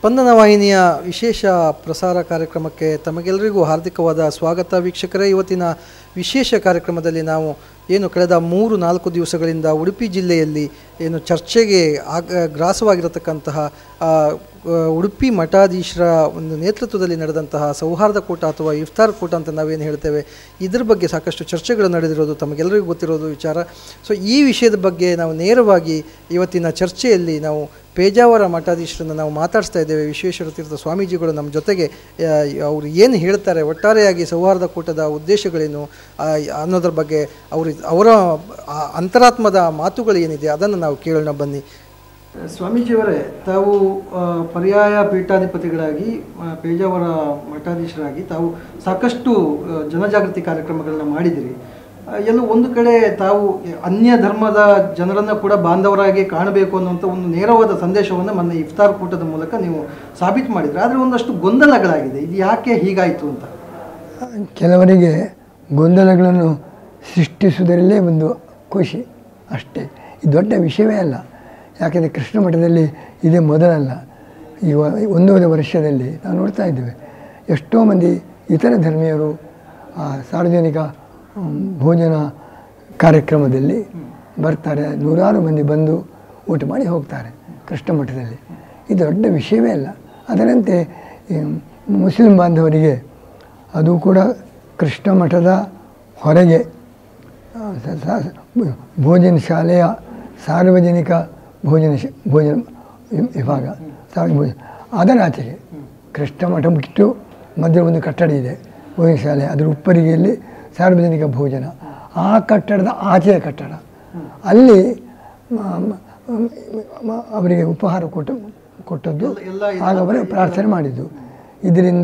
ಸ್ಪಂದನ ವಾಹಿನಿಯ ವಿಶೇಷ ಪ್ರಸಾರ ಕಾರ್ಯಕ್ರಮಕ್ಕೆ ತಮಗೆಲ್ಲರಿಗೂ ಹಾರ್ದಿಕವಾದ ಸ್ವಾಗತ ವೀಕ್ಷಕರೇ ಇವತ್ತಿನ ವಿಶೇಷ ಕಾರ್ಯಕ್ರಮದಲ್ಲಿ ನಾವು ಏನು ಕಳೆದ ಮೂರು ನಾಲ್ಕು ದಿವಸಗಳಿಂದ ಉಡುಪಿ ಜಿಲ್ಲೆಯಲ್ಲಿ ಏನು ಚರ್ಚೆಗೆ ಆಗ ಗ್ರಾಸವಾಗಿರತಕ್ಕಂತಹ ಆ, ಆ, ಉಡುಪಿ ಮಠಾಧೀಶರ ಒಂದು ನೇತೃತ್ವದಲ್ಲಿ ನಡೆದಂತಹ ಸೌಹಾರ್ದ ಕೂಟ ಅಥವಾ ಇಫ್ತಾರ್ ಕೂಟ ಅಂತ ನಾವೇನು ಹೇಳ್ತೇವೆ ಇದ್ರ ಬಗ್ಗೆ ಸಾಕಷ್ಟು ಚರ್ಚೆಗಳು ನಡೆದಿರೋದು ತಮಗೆಲ್ಲರಿಗೂ ಗೊತ್ತಿರೋದು ವಿಚಾರ ಸೊ ಈ ವಿಷಯದ ಬಗ್ಗೆ ನಾವು ನೇರವಾಗಿ ಇವತ್ತಿನ ಚರ್ಚೆಯಲ್ಲಿ ನಾವು ಪೇಜಾವರ ಮಠಾಧೀಶರನ್ನು ನಾವು ಮಾತಾಡಿಸ್ತಾ ಇದ್ದೇವೆ ವಿಶ್ವೇಶ್ವರ ತೀರ್ಥ ಸ್ವಾಮೀಜಿಗಳು ನಮ್ಮ ಜೊತೆಗೆ ಆ, ಅವರು ಏನು ಹೇಳ್ತಾರೆ ಒಟ್ಟಾರೆಯಾಗಿ ಸೌಹಾರ್ದ ಕೂಟದ ಉದ್ದೇಶಗಳೇನು ಆ, ಅನ್ನೋದ್ರ ಬಗ್ಗೆ ಅವರು ಅವರ ಆ ಅಂತರಾತ್ಮದ ಮಾತುಗಳು ಏನಿದೆ ಅದನ್ನು ನಾವು ಕೇಳೋಣ ಬನ್ನಿ ಸ್ವಾಮೀಜಿಯವರೇ ತಾವು ಆ, ಪರ್ಯಾಯ ಪೀಠಾಧಿಪತಿಗಳಾಗಿ ಆ, ಪೇಜಾವರ ಮಠಾಧೀಶರಾಗಿ ತಾವು ಸಾಕಷ್ಟು ಆ, ಜನಜಾಗೃತಿ ಕಾರ್ಯಕ್ರಮಗಳನ್ನ ಮಾಡಿದಿರಿ ಆ, ಎಲ್ಲೋ ಒಂದು ಕಡೆ ತಾವು ಅನ್ಯ ಧರ್ಮದ ಜನರನ್ನು ಕೂಡ ಬಾಂಧವರಾಗಿ ಕಾಣಬೇಕು ಅನ್ನುವಂಥ ಒಂದು ನೇರವಾದ ಸಂದೇಶವನ್ನು ಮೊನ್ನೆ ಇಫ್ತಾರ್ ಕೂಟದ ಮೂಲಕ ನೀವು ಸಾಬೀತು ಮಾಡಿದ್ರಿ ಆದರೆ ಒಂದಷ್ಟು ಗೊಂದಲಗಳಾಗಿದೆ ಇದು ಯಾಕೆ ಹೀಗಾಯಿತು ಅಂತ ಕೆಲವರಿಗೆ ಗೊಂದಲಗಳನ್ನು ಸೃಷ್ಟಿಸುವುದರಲ್ಲೇ ಒಂದು ಖುಷಿ ಅಷ್ಟೇ ಇದು ದೊಡ್ಡ ವಿಷಯವೇ ಅಲ್ಲ ಯಾಕೆಂದರೆ ಕೃಷ್ಣ ಮಠದಲ್ಲಿ ಇದೇ ಮೊದಲಲ್ಲ ಈ ವ- ಒಂದೂವರೆ ವರ್ಷದಲ್ಲಿ ನಾವು ನೋಡ್ತಾ ಇದ್ದೇವೆ ಎಷ್ಟೋ ಮಂದಿ ಇತರ ಧರ್ಮೀಯರು ಆ ಸಾರ್ವಜನಿಕ ಹ್ಮ್, ಭೋಜನ ಕಾರ್ಯಕ್ರಮದಲ್ಲಿ ಬರ್ತಾರೆ ನೂರಾರು ಮಂದಿ ಬಂದು ಊಟ ಮಾಡಿ ಹೋಗ್ತಾರೆ ಕೃಷ್ಣ ಮಠದಲ್ಲಿ ಇದು ದೊಡ್ಡ ವಿಷಯವೇ ಅಲ್ಲ ಅದರಂತೆ ಈ ಮುಸ್ಲಿಂ ಬಾಂಧವರಿಗೆ ಅದು ಕೂಡ ಕೃಷ್ಣ ಮಠದ ಹೊರಗೆ ಆ, ಸ- ಸ- ಭೋಜನ ಶಾಲೆಯ ಸಾರ್ವಜನಿಕ ಭೋಜನ ಶ- ಭೋಜನ ವಿ- ವಿಭಾಗ ಸಾರ್ವಜನಿಕ ಭೋಜನ ಅದರ ಆಚೆಗೆ ಕೃಷ್ಣ ಮಠ ಬಿಟ್ಟು ಮಧ್ಯೆ ಒಂದು ಕಟ್ಟಡ ಇದೆ ಭೋಜನ ಶಾಲೆ ಅದರ ಉಪ್ಪರಿಗೆಯಲ್ಲಿ ಸಾರ್ವಜನಿಕ ಭೋಜನ ಆ ಕಟ್ಟಡದ ಆಚೆಯ ಕಟ್ಟಡ ಅಲ್ಲಿ ಮ- ಮ- ಮ- ಅವರಿಗೆ ಉಪಹಾರ ಕೊಟ್ಟು ಕೊಟ್ಟದ್ದು ಎಲ್ಲ ಇದು ಆಗ ಅವರು ಪ್ರಾರ್ಥನೆ ಮಾಡಿದ್ದು ಇದರಿಂದ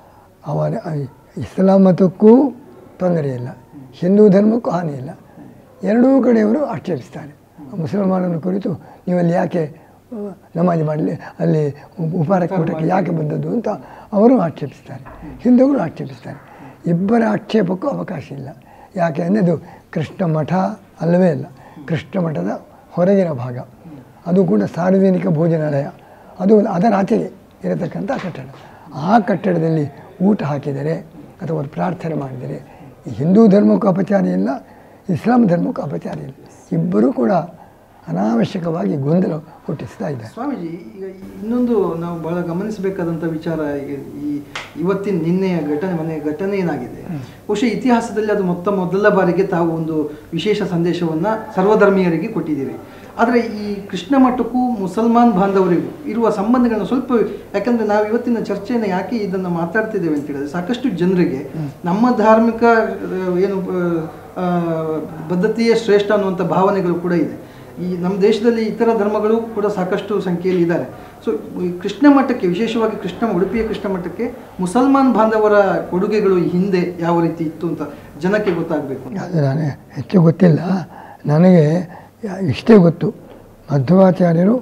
ಅವರ ಇಸ್ಲಾಂ ಮತಕ್ಕೂ ತೊಂದರೆ ಇಲ್ಲ ಹಿಂದೂ ಧರ್ಮಕ್ಕೂ ಹಾನಿ ಇಲ್ಲ ಎರಡೂ ಕಡೆಯವರು ಆಕ್ಷೇಪಿಸ್ತಾರೆ ಮುಸಲ್ಮಾನರ ಕುರಿತು ನೀವಲ್ಲಿ ಯಾಕೆ ಆ, ನಮಾಜ್ ಮಾಡಲಿ ಅಲ್ಲಿ ಉಪ- ಉಪಹಾರ ಕೂಟಕ್ಕೆ ಯಾಕೆ ಬಂದದ್ದು ಅಂತ ಅವರು ಆಕ್ಷೇಪಿಸ್ತಾರೆ ಹಿಂದೂಗಳು ಆಕ್ಷೇಪಿಸ್ತಾರೆ ಇಬ್ಬರ ಆಕ್ಷೇಪಕ್ಕೂ ಅವಕಾಶ ಇಲ್ಲ ಯಾಕೆ ಅಂದರೆ ಅದು ಕೃಷ್ಣ ಮಠ ಅಲ್ಲವೇ ಅಲ್ಲ ಕೃಷ್ಣ ಮಠದ ಹೊರಗಿನ ಭಾಗ ಅದು ಕೂಡ ಸಾರ್ವಜನಿಕ ಭೋಜನಾಲಯ ಅದು ಅದರ ಆಚೆಗೆ ಇರತಕ್ಕಂಥ ಕಟ್ಟಡ ಆ ಕಟ್ಟಡದಲ್ಲಿ ಊಟ ಹಾಕಿದರೆ ಅಥವಾ ಅವ್ರು ಪ್ರಾರ್ಥನೆ ಮಾಡಿದರೆ ಈ ಹಿಂದೂ ಧರ್ಮಕ್ಕೂ ಅಪಚಾರ ಇಲ್ಲ ಇಸ್ಲಾಂ ಧರ್ಮಕ್ಕೂ ಅಪಚಾರ ಇಲ್ಲ ಇಬ್ಬರೂ ಕೂಡ ಅನಾವಶ್ಯಕವಾಗಿ ಗೊಂದಲ ಹುಟ್ಟಿಸ್ತಾ ಇದ್ದಾರೆ ಸ್ವಾಮೀಜಿ ಈಗ ಇನ್ನೊಂದು ನಾವು ಬಹಳ ಗಮನಿಸಬೇಕಾದಂಥ ವಿಚಾರ ಈಗ ಈ ಇವತ್ತಿನ ನಿನ್ನೆಯ ಘಟನೆ ಮನೆ ಘಟನೆ ಏನಾಗಿದೆ ಬಹುಶಃ ಇತಿಹಾಸದಲ್ಲಿ ಅದು ಮೊತ್ತ ಮೊದಲ ಬಾರಿಗೆ ತಾವು ಒಂದು ವಿಶೇಷ ಸಂದೇಶವನ್ನು ಸರ್ವಧರ್ಮೀಯರಿಗೆ ಕೊಟ್ಟಿದ್ದೀರಿ ಆದರೆ ಈ ಕೃಷ್ಣ ಮಠಕ್ಕೂ ಮುಸಲ್ಮಾನ್ ಬಾಂಧವರಿಗೂ ಇರುವ ಸಂಬಂಧಗಳನ್ನ ಸ್ವಲ್ಪ ಯಾಕಂದ್ರೆ ನಾವು ಇವತ್ತಿನ ಚರ್ಚೆಯನ್ನು ಯಾಕೆ ಇದನ್ನು ಮಾತಾಡ್ತಿದ್ದೇವೆ ಅಂತ ಹೇಳಿದ್ರೆ ಸಾಕಷ್ಟು ಜನರಿಗೆ ನಮ್ಮ ಧಾರ್ಮಿಕ ಆ, ಏನು ಆ, ಬದ್ಧತೆಯೇ ಶ್ರೇಷ್ಠ ಅನ್ನುವಂಥ ಭಾವನೆಗಳು ಕೂಡ ಇದೆ ಈ ನಮ್ಮ ದೇಶದಲ್ಲಿ ಇತರ ಧರ್ಮಗಳು ಕೂಡ ಸಾಕಷ್ಟು ಸಂಖ್ಯೆಯಲ್ಲಿ ಇದ್ದಾರೆ ಸೊ ಈ ಕೃಷ್ಣ ಮಠಕ್ಕೆ ವಿಶೇಷವಾಗಿ ಕೃಷ್ಣ ಉಡುಪಿಯ ಕೃಷ್ಣ ಮಠಕ್ಕೆ ಮುಸಲ್ಮಾನ್ ಬಾಂಧವರ ಕೊಡುಗೆಗಳು ಈ ಹಿಂದೆ ಯಾವ ರೀತಿ ಇತ್ತು ಅಂತ ಜನಕ್ಕೆ ಗೊತ್ತಾಗಬೇಕು ಅದು ನನಗೆ ಹೆಚ್ಚು ಗೊತ್ತಿಲ್ಲ ನನಗೆ ಯಾ- ಇಷ್ಟೇ ಗೊತ್ತು ಮಧ್ವಾಚಾರ್ಯರು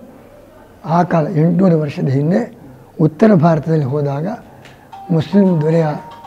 ಆ ಕಾಲ ಎಂಟುನೂರು ವರ್ಷದ ಹಿಂದೆ ಉತ್ತರ ಭಾರತದಲ್ಲಿ ಹೋದಾಗ ಮುಸ್ಲಿಂ ದೊರೆಯ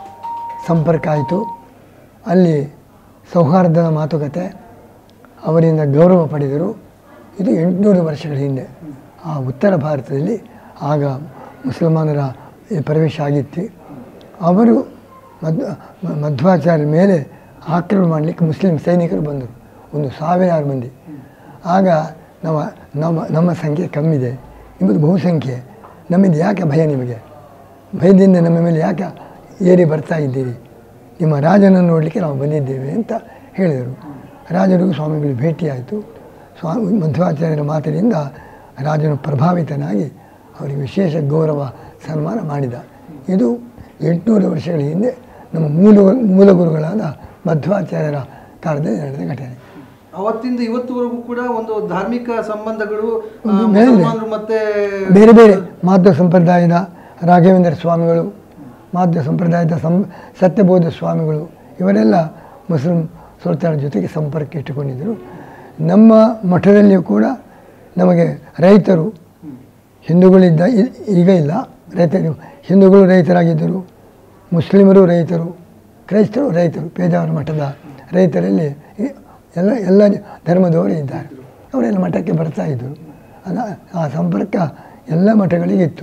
ಸಂಪರ್ಕ ಆಯಿತು ಅಲ್ಲಿ ಸೌಹಾರ್ದದ ಮಾತುಕತೆ ಅವರಿಂದ ಗೌರವ ಪಡೆದರು ಇದು ಎಂಟುನೂರು ವರ್ಷಗಳ ಹಿಂದೆ ಆ ಉತ್ತರ ಭಾರತದಲ್ಲಿ ಆಗ ಮುಸಲ್ಮಾನರ ಈ ಪ್ರವೇಶ ಆಗಿತ್ತು ಅವರು ಮದ್ ಮ- ಮಧ್ವಾಚಾರ್ಯರ ಮೇಲೆ ಆಕ್ರಮಣ ಮಾಡಲಿಕ್ಕೆ ಮುಸ್ಲಿಂ ಸೈನಿಕರು ಬಂದರು ಒಂದು ಸಾವಿರಾರು ಮಂದಿ ಆಗ ನಮ್ಮ ನಮ್ಮ ನಮ್ಮ ಸಂಖ್ಯೆ ಕಮ್ಮಿದೆ ನಿಮ್ಮದು ಬಹುಸಂಖ್ಯೆ ನಮ್ಮಿಂದ ಯಾಕೆ ಭಯ ನಿಮಗೆ ಭಯದಿಂದ ನಮ್ಮ ಮೇಲೆ ಯಾಕೆ ಏರಿ ಬರ್ತಾ ಇದ್ದೀರಿ ನಿಮ್ಮ ರಾಜನನ್ನು ನೋಡಲಿಕ್ಕೆ ನಾವು ಬಂದಿದ್ದೇವೆ ಅಂತ ಹೇಳಿದರು ರಾಜರಿಗೂ ಸ್ವಾಮಿಗಳು ಭೇಟಿಯಾಯಿತು ಸ್ವಾಮಿ ಮಧ್ವಾಚಾರ್ಯರ ಮಾತಿನಿಂದ ರಾಜನು ಪ್ರಭಾವಿತನಾಗಿ ಅವರಿಗೆ ವಿಶೇಷ ಗೌರವ ಸನ್ಮಾನ ಮಾಡಿದ ಇದು ಎಂಟುನೂರು ವರ್ಷಗಳ ಹಿಂದೆ ನಮ್ಮ ಮೂಲ ಮೂಲ ಗುರುಗಳಾದ ಮಧ್ವಾಚಾರ್ಯರ ಕಾಲದಲ್ಲಿ ನಡೆದ ಘಟನೆ ಅವತ್ತಿಂದ ಇವತ್ತುವರೆಗೂ ಕೂಡ ಒಂದು ಧಾರ್ಮಿಕ ಸಂಬಂಧಗಳು ಆ, ಒಂದು ಮೇಲೆ. ಮುಸಲ್ಮಾನರು ಮತ್ತೆ ಬೇರೆ ಬೇರೆ ಮಾಧ್ವ ಸಂಪ್ರದಾಯದ ರಾಘವೇಂದ್ರ ಸ್ವಾಮಿಗಳು ಮಾಧ್ವ ಸಂಪ್ರದಾಯದ ಸಂ ಸತ್ಯಬೋಧ ಸ್ವಾಮಿಗಳು ಇವರೆಲ್ಲ ಮುಸ್ಲಿಂ ಸುಲ್ತಾನ ಜೊತೆಗೆ ಸಂಪರ್ಕ ಇಟ್ಟುಕೊಂಡಿದ್ದರು ನಮ್ಮ ಮಠದಲ್ಲಿಯೂ ಕೂಡ ನಮಗೆ ರೈತರು ಹಿಂದೂಗಳಿದ್ದ ಇ- ಈಗ ಇಲ್ಲ ರೈತರು ಹಿಂದೂಗಳು ರೈತರಾಗಿದ್ದರು ಮುಸ್ಲಿಮರು ರೈತರು ಕ್ರೈಸ್ತರು ರೈತರು ಪೇಜಾವರ ಮಠದ ರೈತರಲ್ಲಿ ಈ- ಎಲ್ಲ ಎಲ್ಲ ಧರ್ಮದವರು ಇದ್ದಾರೆ ಅವರೆಲ್ಲ ಮಠಕ್ಕೆ ಬರ್ತಾ ಇದ್ದರು ಅದ ಆ ಸಂಪರ್ಕ ಎಲ್ಲ ಮಠಗಳಿಗಿತ್ತು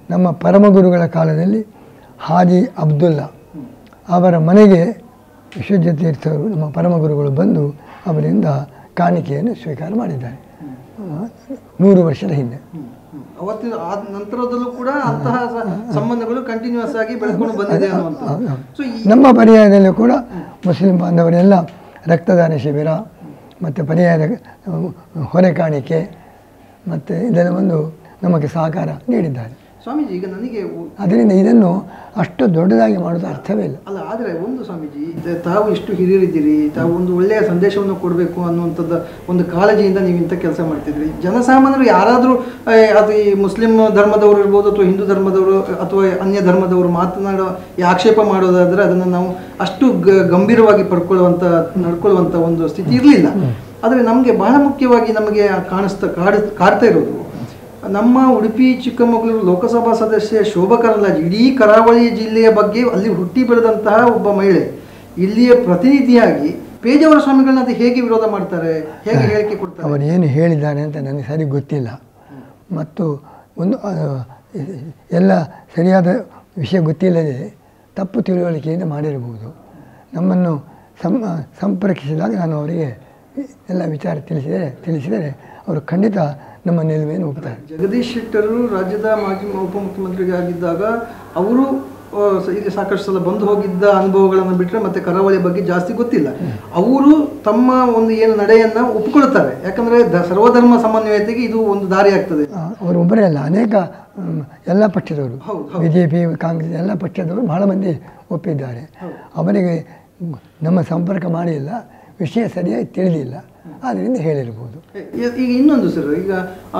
ನಮ್ಮ ಪರಮಗುರುಗಳ ಕಾಲದಲ್ಲಿ ಹಾಜಿ ಅಬ್ದುಲ್ಲಾ ಅವರ ಮನೆಗೆ ವಿಶುದ್ಧ ತೀರ್ಥರು ನಮ್ಮ ಪರಮಗುರುಗಳು ಬಂದು ಅವರಿಂದ ಕಾಣಿಕೆಯನ್ನು ಸ್ವೀಕಾರ ಮಾಡಿದ್ದಾರೆ ಆ, ನೂರು ವರ್ಷದ ಹಿಂದೆ ಅವತ್ತಿನ ಆದ ನಂತರದಲ್ಲೂ ಕೂಡ ಅಂತಹ ಸ- ಸಂಬಂಧಗಳು ಕಂಟಿನ್ಯೂಸ್ ಆಗಿ ಬೆಳ್ಕೊಂಡು ಬಂದಿದೆ ಅನ್ನುವಂಥದ್ದು ಸೊ ಈ ನಮ್ಮ ಪರ್ಯಾಯದಲ್ಲೂ ಕೂಡ ಮುಸ್ಲಿಂ ಬಾಂಧವರೆಲ್ಲ ರಕ್ತದಾನ ಶಿಬಿರ ಮತ್ತು ಪರ್ಯಾಯದ ಅಹ್, ಹೊರೆ ಕಾಣಿಕೆ ಮತ್ತು ಇದೆಲ್ಲ ಒಂದು ನಮಗೆ ಸಹಕಾರ ನೀಡಿದ್ದಾರೆ ಸ್ವಾಮೀಜಿ ಈಗ ನನಗೆ ಉ- ಅದರಿಂದ ಇದನ್ನು ಅಷ್ಟು ದೊಡ್ಡದಾಗಿ ಮಾಡೋದು ಅರ್ಥವೇ ಇಲ್ಲ ಅಲ್ಲ ಆದರೆ ಒಂದು ಸ್ವಾಮೀಜಿ ತ- ತಾವು ಇಷ್ಟು ಹಿರಿಯರಿದ್ದೀರಿ ತಾವು ಒಂದು ಒಳ್ಳೆಯ ಸಂದೇಶವನ್ನು ಕೊಡಬೇಕು ಅನ್ನುವಂಥದ್ದು ಒಂದು ಕಾಳಜಿಯಿಂದ ನೀವು ಇಂಥ ಕೆಲಸ ಮಾಡ್ತಿದ್ರಿ ಜನಸಾಮಾನ್ಯರು ಯಾರಾದರೂ ಅದು ಈ ಮುಸ್ಲಿಂ ಧರ್ಮದವರು ಇರ್ಬೋದು ಅಥವಾ ಹಿಂದೂ ಧರ್ಮದವರು ಅಥವಾ ಅನ್ಯ ಧರ್ಮದವರು ಮಾತನಾಡೋ ಈ ಆಕ್ಷೇಪ ಮಾಡೋದಾದರೆ ಅದನ್ನು ನಾವು ಅಷ್ಟು ಗ- ಗಂಭೀರವಾಗಿ ಪಡ್ಕೊಳ್ಳುವಂಥ ನಡ್ಕೊಳ್ಳುವಂಥ ಒಂದು ಸ್ಥಿತಿ ಇರಲಿಲ್ಲ ಆದರೆ ನಮಗೆ ಬಹಳ ಮುಖ್ಯವಾಗಿ ನಮಗೆ ಕಾಣಿಸ್ತಾ ಕಾಡ್ ಕಾಡ್ತಾ ಇರೋದು ನಮ್ಮ ಉಡುಪಿ ಚಿಕ್ಕಮಗಳೂರು ಲೋಕಸಭಾ ಸದಸ್ಯ ಶೋಭಾ ಕರಂದ್ಲಾಜೆ ಇಡೀ ಕರಾವಳಿ ಜಿಲ್ಲೆಯ ಬಗ್ಗೆ ಅಲ್ಲಿ ಹುಟ್ಟಿ ಬೆಳೆದಂತಹ ಒಬ್ಬ ಮಹಿಳೆ ಇಲ್ಲಿಯ ಪ್ರತಿನಿಧಿಯಾಗಿ ಪೇಜಾವರ ಸ್ವಾಮಿಗಳನ್ನ ಅದು ಹೇಗೆ ವಿರೋಧ ಮಾಡ್ತಾರೆ ಹೇಗೆ ಹೇಳಿಕೆ ಕೊಡ್ತಾರೆ ಅವರು ಏನು ಹೇಳಿದ್ದಾರೆ ಅಂತ ನನಗೆ ಸರಿ ಗೊತ್ತಿಲ್ಲ ಮತ್ತು ಒಂದು ಆ, ಎಲ್ಲ ಸರಿಯಾದ ವಿಷಯ ಗೊತ್ತಿಲ್ಲದೆ ತಪ್ಪು ತಿಳುವಳಿಕೆಯಿಂದ ಮಾಡಿರಬಹುದು ನಮ್ಮನ್ನು ಸಂ ಸಂಪರ್ಕಿಸಿದಾಗ ನಾನು ಅವರಿಗೆ ಎಲ್ಲ ವಿಚಾರ ತಿಳಿಸಿದರೆ ತಿಳಿಸಿದರೆ ಅವರು ಖಂಡಿತ ನಮ್ಮ ನಿಲುವೆಯನ್ನು ಒಪ್ತಾರೆ ಜಗದೀಶ್ ಶೆಟ್ಟರು ರಾಜ್ಯದ ಮಾಜಿ ಉಪಮುಖ್ಯಮಂತ್ರಿಯಾಗಿದ್ದಾಗ ಅವರು ಆ, ಸ- ಇಲ್ಲಿ ಸಾಕಷ್ಟು ಸಲ ಬಂದು ಹೋಗಿದ್ದ ಅನುಭವಗಳನ್ನು ಬಿಟ್ಟರೆ ಮತ್ತೆ ಕರಾವಳಿ ಬಗ್ಗೆ ಜಾಸ್ತಿ ಗೊತ್ತಿಲ್ಲ ಅವರು ತಮ್ಮ ಒಂದು ಏನು ನಡೆಯನ್ನ ಒಪ್ಕೊಳ್ತಾರೆ ಯಾಕಂದ್ರೆ ದ- ಸರ್ವಧರ್ಮ ಸಮನ್ವಯತೆಗೆ ಇದು ಒಂದು ದಾರಿ ಆಗ್ತದೆ ಆ, ಅವರು ಒಬ್ಬರೇ ಅಲ್ಲ ಅನೇಕ ಮ್, ಎಲ್ಲ ಪಕ್ಷದವರು ಹೌದು, ಬಿ ಜೆ ಪಿ ಕಾಂಗ್ರೆಸ್ ಎಲ್ಲ ಪಕ್ಷದವರು ಬಹಳ ಮಂದಿ ಒಪ್ಪಿದ್ದಾರೆ ಅವರಿಗೆ ನಮ್ಮ ಸಂಪರ್ಕ ಮಾಡಿಲ್ಲ ವಿಷಯ ಸರಿಯಾಗಿ ತಿಳಿದಿಲ್ಲ ಆದ್ದರಿಂದ ಹೇಳಿರ್ಬೋದು ಈ- ಈಗ ಇನ್ನೊಂದು ಸರ್ ಈಗ ಆ,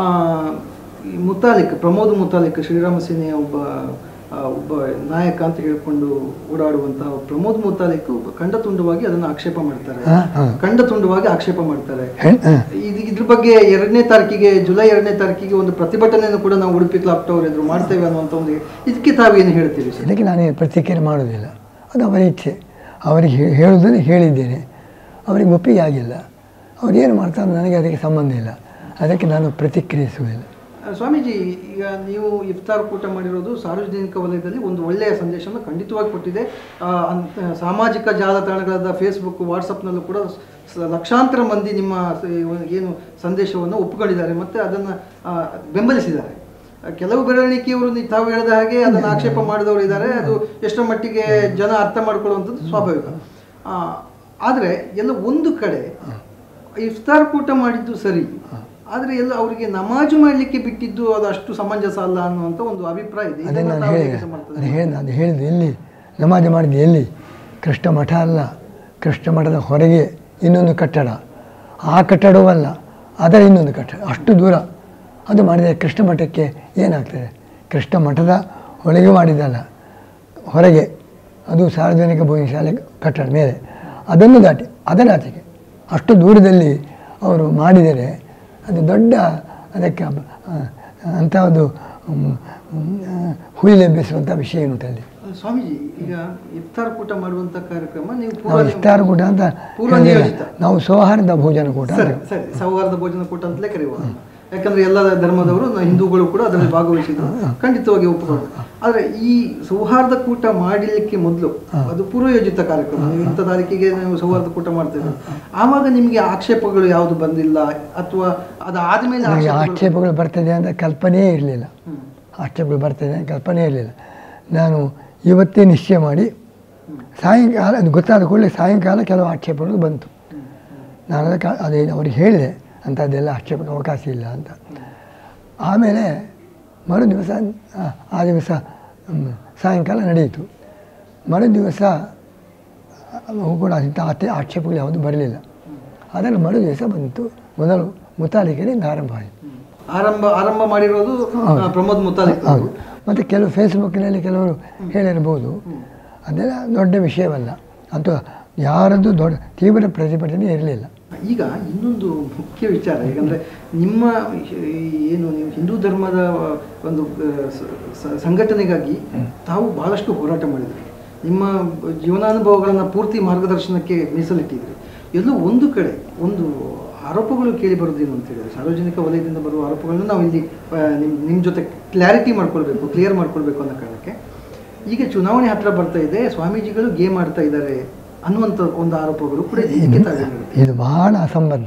ಈ ಮುತಾಲಿಕ್ ಪ್ರಮೋದ್ ಮುತಾಲಿಕ್ ಶ್ರೀರಾಮ ಸೇನೆಯ ಒಬ್ಬ ಆ, ಒಬ್ಬ ನಾಯಕ ಅಂತ ಹೇಳ್ಕೊಂಡು ಓಡಾಡುವಂತಹ ಪ್ರಮೋದ್ ಮುತಾಲಿಕ್ ಒಬ್ಬ ಖಂಡತುಂಡವಾಗಿ ಅದನ್ನು ಆಕ್ಷೇಪ ಮಾಡ್ತಾರೆ ಹಾ, ಹಾ. ಖಂಡತುಂಡವಾಗಿ ಆಕ್ಷೇಪ ಮಾಡ್ತಾರೆ ಹೆಣ್ ಆ, ಇದು ಇದ್ರ ಬಗ್ಗೆ ಎರಡನೇ ತಾರೀಕಿಗೆ ಜುಲೈ ಎರಡನೇ ತಾರೀಕಿಗೆ ಒಂದು ಪ್ರತಿಭಟನೆಯನ್ನು ಕೂಡ ನಾವು ಉಡುಪಿ ಕ್ಲಾಪ್ ಟವರ್ ಎದುರು ಮಾಡ್ತೇವೆ ಅನ್ನುವಂಥ ಒಂದು ಇದಕ್ಕೆ ತಾವೇನು ಹೇಳ್ತೀವಿ ಸರ್ ಇದಕ್ಕೆ ನಾನು ಪ್ರತಿಕ್ರಿಯೆ ಮಾಡೋದಿಲ್ಲ ಅದು ಅವರ ಇಚ್ಛೆ ಅವರಿಗೆ ಹೇ- ಹೇಳುವುದನ್ನು ಹೇಳಿದ್ದೇನೆ ಅವರಿಗೆ ಒಪ್ಪಿಗೆ ಆಗಿಲ್ಲ ಅವ್ರು ಏನು ಮಾಡ್ತಾರೆ ನನಗೆ ಅದಕ್ಕೆ ಸಂಬಂಧ ಇಲ್ಲ ಅದಕ್ಕೆ ನಾನು ಪ್ರತಿಕ್ರಿಯಿಸುವುದಿಲ್ಲ ಆ, ಸ್ವಾಮೀಜಿ ಈಗ ನೀವು ಇಫ್ತಾರ್ ಕೂಟ ಮಾಡಿರೋದು ಸಾರ್ವಜನಿಕ ವಲಯದಲ್ಲಿ ಒಂದು ಒಳ್ಳೆಯ ಸಂದೇಶವನ್ನು ಖಂಡಿತವಾಗಿ ಕೊಟ್ಟಿದೆ ಆ, ಅಂತ ಸಾಮಾಜಿಕ ಜಾಲತಾಣಗಳಾದ ಫೇಸ್ಬುಕ್ ವಾಟ್ಸಪ್ನಲ್ಲೂ ಕೂಡ ಸ- ಲಕ್ಷಾಂತರ ಮಂದಿ ನಿಮ್ಮ ಸ- ಈ ಒಂದು ಏನು ಸಂದೇಶವನ್ನು ಒಪ್ಪಿಕೊಂಡಿದ್ದಾರೆ ಮತ್ತು ಅದನ್ನು ಬೆಂಬಲಿಸಿದ್ದಾರೆ ಆ, ಕೆಲವು ಬೆರಳಿಕೆಯವರು ನೀವು ತಾವು ಹೇಳಿದ ಹಾಗೆ ಅದನ್ನು ಆಕ್ಷೇಪ ಮಾಡಿದವರು ಇದ್ದಾರೆ ಅದು ಎಷ್ಟರ ಮಟ್ಟಿಗೆ ಜನ ಅರ್ಥ ಮಾಡ್ಕೊಳ್ಳುವಂಥದ್ದು ಸ್ವಾಭಾವಿಕ ಆದರೆ ಎಲ್ಲ ಒಂದು ಕಡೆ ಇಫ್ತಾರ್ ಕೂಟ ಮಾಡಿದ್ದು ಸರಿ ಆದರೆ ಎಲ್ಲ ಅವರಿಗೆ ನಮಾಜು ಮಾಡಲಿಕ್ಕೆ ಬಿಟ್ಟಿದ್ದು ಅದು ಅಷ್ಟು ಸಮಂಜಸ ಅಲ್ಲ ಅನ್ನುವಂಥ ಒಂದು ಅಭಿಪ್ರಾಯ ಇದೆ ಅದನ್ನು ಇದನ್ನು ನಾನು ತಾವು ಹೇಳಿದೆ ಹೇಗೆ ಸಮರ್ಥನೆ ಅದು ಹೇಳಿದೆ ಅದು ಹೇಳಿದೆ ಎಲ್ಲಿ ನಮಾಜ್ ಮಾಡಿದ್ದು ಎಲ್ಲಿ ಕೃಷ್ಣ ಮಠ ಅಲ್ಲ ಕೃಷ್ಣ ಮಠದ ಹೊರಗೆ ಇನ್ನೊಂದು ಕಟ್ಟಡ ಆ ಕಟ್ಟಡವೂ ಅಲ್ಲ ಅದರ ಇನ್ನೊಂದು ಕಟ್ಟಡ ಅಷ್ಟು ದೂರ ಅದು ಮಾಡಿದರೆ ಕೃಷ್ಣ ಮಠಕ್ಕೆ ಏನಾಗ್ತದೆ ಕೃಷ್ಣ ಮಠದ ಒಳಗೆ ಮಾಡಿದ್ದಲ್ಲ ಹೊರಗೆ ಅದು ಸಾರ್ವಜನಿಕ ಭೋಜನ ಶಾಲೆ ಕಟ್ಟಡ ಮೇಲೆ ಅದನ್ನು ದಾಟಿ ಅದರ ಆಚೆಗೆ ಅಷ್ಟು ದೂರದಲ್ಲಿ ಅವರು ಮಾಡಿದರೆ ಅದು ದೊಡ್ಡ ಅದಕ್ಕೆ ಅಬ್- ಆ, ಅಂಥದ್ದು ಹುಯಿಲೆಬ್ಬಿಸುವಂಥ ವಿಷಯ ಉಂಟು ಅಲ್ಲಿ ಸ್ವಾಮೀಜಿ ಈಗ ಇಫ್ತಾರ್ ಕೂಟ ಮಾಡುವಂಥ ಕಾರ್ಯಕ್ರಮ ನೀವು ನಾವು ಪೂರ್ವ ಇಷ್ಟಾರ ಕೂಟ ಅಂತ ಪೂರ್ವ ಹೇಳಿಲ್ಲ. ನಿಯೋಜಿತ. ನಾವು ಸೌಹಾರ್ದ ಭೋಜನ ಕೂಟ ಅಂತ ಸರಿ ಸರಿ ಸೌಹಾರ್ದ ಭೋಜನ ಕೂಟ ಅಂತಲೇ ಕರೆಯುವ ಯಾಕಂದ್ರೆ ಎಲ್ಲ ಧರ್ಮದವರು ನ- ಹಿಂದೂಗಳು ಕೂಡ ಅದರಲ್ಲಿ ಭಾಗವಹಿಸಿದ್ರು ಖಂಡಿತವಾಗಿ ಒಪ್ಪಿಕೊಂಡು ಆದರೆ ಈ ಸೌಹಾರ್ದ ಕೂಟ ಮಾಡಲಿಕ್ಕೆ ಮೊದಲು ಅದು ಪೂರ್ವಯೋಜಿತ ಕಾರ್ಯಕ್ರಮ ನೀವು ಇಂಥ ತಾರೀಕಿಗೆ ನಾವು ಸೌಹಾರ್ದ ಕೂಟ ಮಾಡ್ತೇವೆ ಆವಾಗ ನಿಮಗೆ ಆಕ್ಷೇಪಗಳು ಯಾವುದು ಬಂದಿಲ್ಲ ಅಥವಾ ಅದಾದ್ಮೇಲೆ ನನಗೆ ಆಕ್ಷೇಪಗಳು- ಆಕ್ಷೇಪಗಳು ಬರ್ತದೆ ಅಂತ ಕಲ್ಪನೆಯೇ ಇರಲಿಲ್ಲ ಹ್ಮ್. ಆಕ್ಷೇಪಗಳು ಬರ್ತದೆ ಅಂತ ಕಲ್ಪನೆ ಇರಲಿಲ್ಲ ನಾನು ಇವತ್ತೇ ನಿಶ್ಚಯ ಮಾಡಿ ಸಾಯಂಕಾಲ ಅದು ಗೊತ್ತಾದ ಕೂಡಲೇ ಸಾಯಂಕಾಲ ಕೆಲವು ಆಕ್ಷೇಪಗಳು ಬಂತು ನಾನು ಅದಕ್ಕೆ ಅದೇ ಅವ್ರಿಗೆ ಹೇಳಿದೆ ಅಂಥದ್ದೆಲ್ಲ ಆಕ್ಷೇಪಕ್ಕೆ ಅವಕಾಶ ಇಲ್ಲ ಅಂತ ಆಮೇಲೆ ಮರು ದಿವಸ ಆ, ಆ ದಿವಸ ಹ್ಮ್, ಸಾಯಂಕಾಲ ನಡೆಯಿತು ಮರು ದಿವಸ ಅವು ಕೂಡ ಇಂಥ ಆತೆ ಆಕ್ಷೇಪಗಳು ಯಾವುದು ಬರಲಿಲ್ಲ ಅದನ್ನು ಮರು ದಿವಸ ಬಂತು ಮೊದಲು ಮುತಾಲಿಕರಿಂದ ಆರಂಭ ಆಯಿತು ಆರಂಭ ಆರಂಭ ಮಾಡಿರೋದು ಆ, ಪ್ರಮೋದ್ ಮುತಾಲಿಕ್ ಹೌದು ಮತ್ತು ಕೆಲವು ಫೇಸ್ಬುಕ್ಕಿನಲ್ಲಿ ಕೆಲವರು ಹೇಳಿರ್ಬೋದು ಅದೆಲ್ಲ ದೊಡ್ಡ ವಿಷಯವಲ್ಲ ಅಂತೂ ಯಾರದ್ದು ದೊಡ್ಡ ತೀವ್ರ ಪ್ರತಿಭಟನೆ ಇರಲಿಲ್ಲ ಈಗ ಇನ್ನೊಂದು ಮುಖ್ಯ ವಿಚಾರ ಯಾಕಂದ್ರೆ ನಿಮ್ಮ ಈ ಏನು ನೀವು ಹಿಂದೂ ಧರ್ಮದ ಒಂದು ಆ, ಸ- ಸ- ಸಂಘಟನೆಗಾಗಿ ತಾವು ಬಹಳಷ್ಟು ಹೋರಾಟ ಮಾಡಿದ್ರಿ ನಿಮ್ಮ ಜೀವನಾನುಭವಗಳನ್ನು ಪೂರ್ತಿ ಮಾರ್ಗದರ್ಶನಕ್ಕೆ ಮೀಸಲಿಟ್ಟಿದ್ರಿ ಎಲ್ಲೋ ಒಂದು ಕಡೆ ಒಂದು ಆರೋಪಗಳು ಕೇಳಿ ಬರೋದೇನು ಅಂತ ಹೇಳಿದ್ರೆ ಸಾರ್ವಜನಿಕ ವಲಯದಿಂದ ಬರುವ ಆರೋಪಗಳನ್ನು ನಾವು ಇಲ್ಲಿ ಆ, ನಿಮ್ ನಿಮ್ಮ ಜೊತೆ ಕ್ಲಾರಿಟಿ ಮಾಡ್ಕೊಳ್ಬೇಕು ಕ್ಲಿಯರ್ ಮಾಡ್ಕೊಳ್ಬೇಕು ಅನ್ನೋ ಕಾರಣಕ್ಕೆ ಈಗ ಚುನಾವಣೆ ಹತ್ರ ಬರ್ತಾ ಇದೆ ಸ್ವಾಮೀಜಿಗಳು ಗೇಮ್ ಆಡ್ತಾ ಇದ್ದಾರೆ ಅನ್ನುವಂಥ ಒಂದು ಆರೋಪಗಳು ಕೂಡ ಇದಕ್ಕೆ ತಾವೇನು ಹೇಳ್ತೀರಿ? ಇದು ಬಹಳ ಅಸಂಬದ್ಧ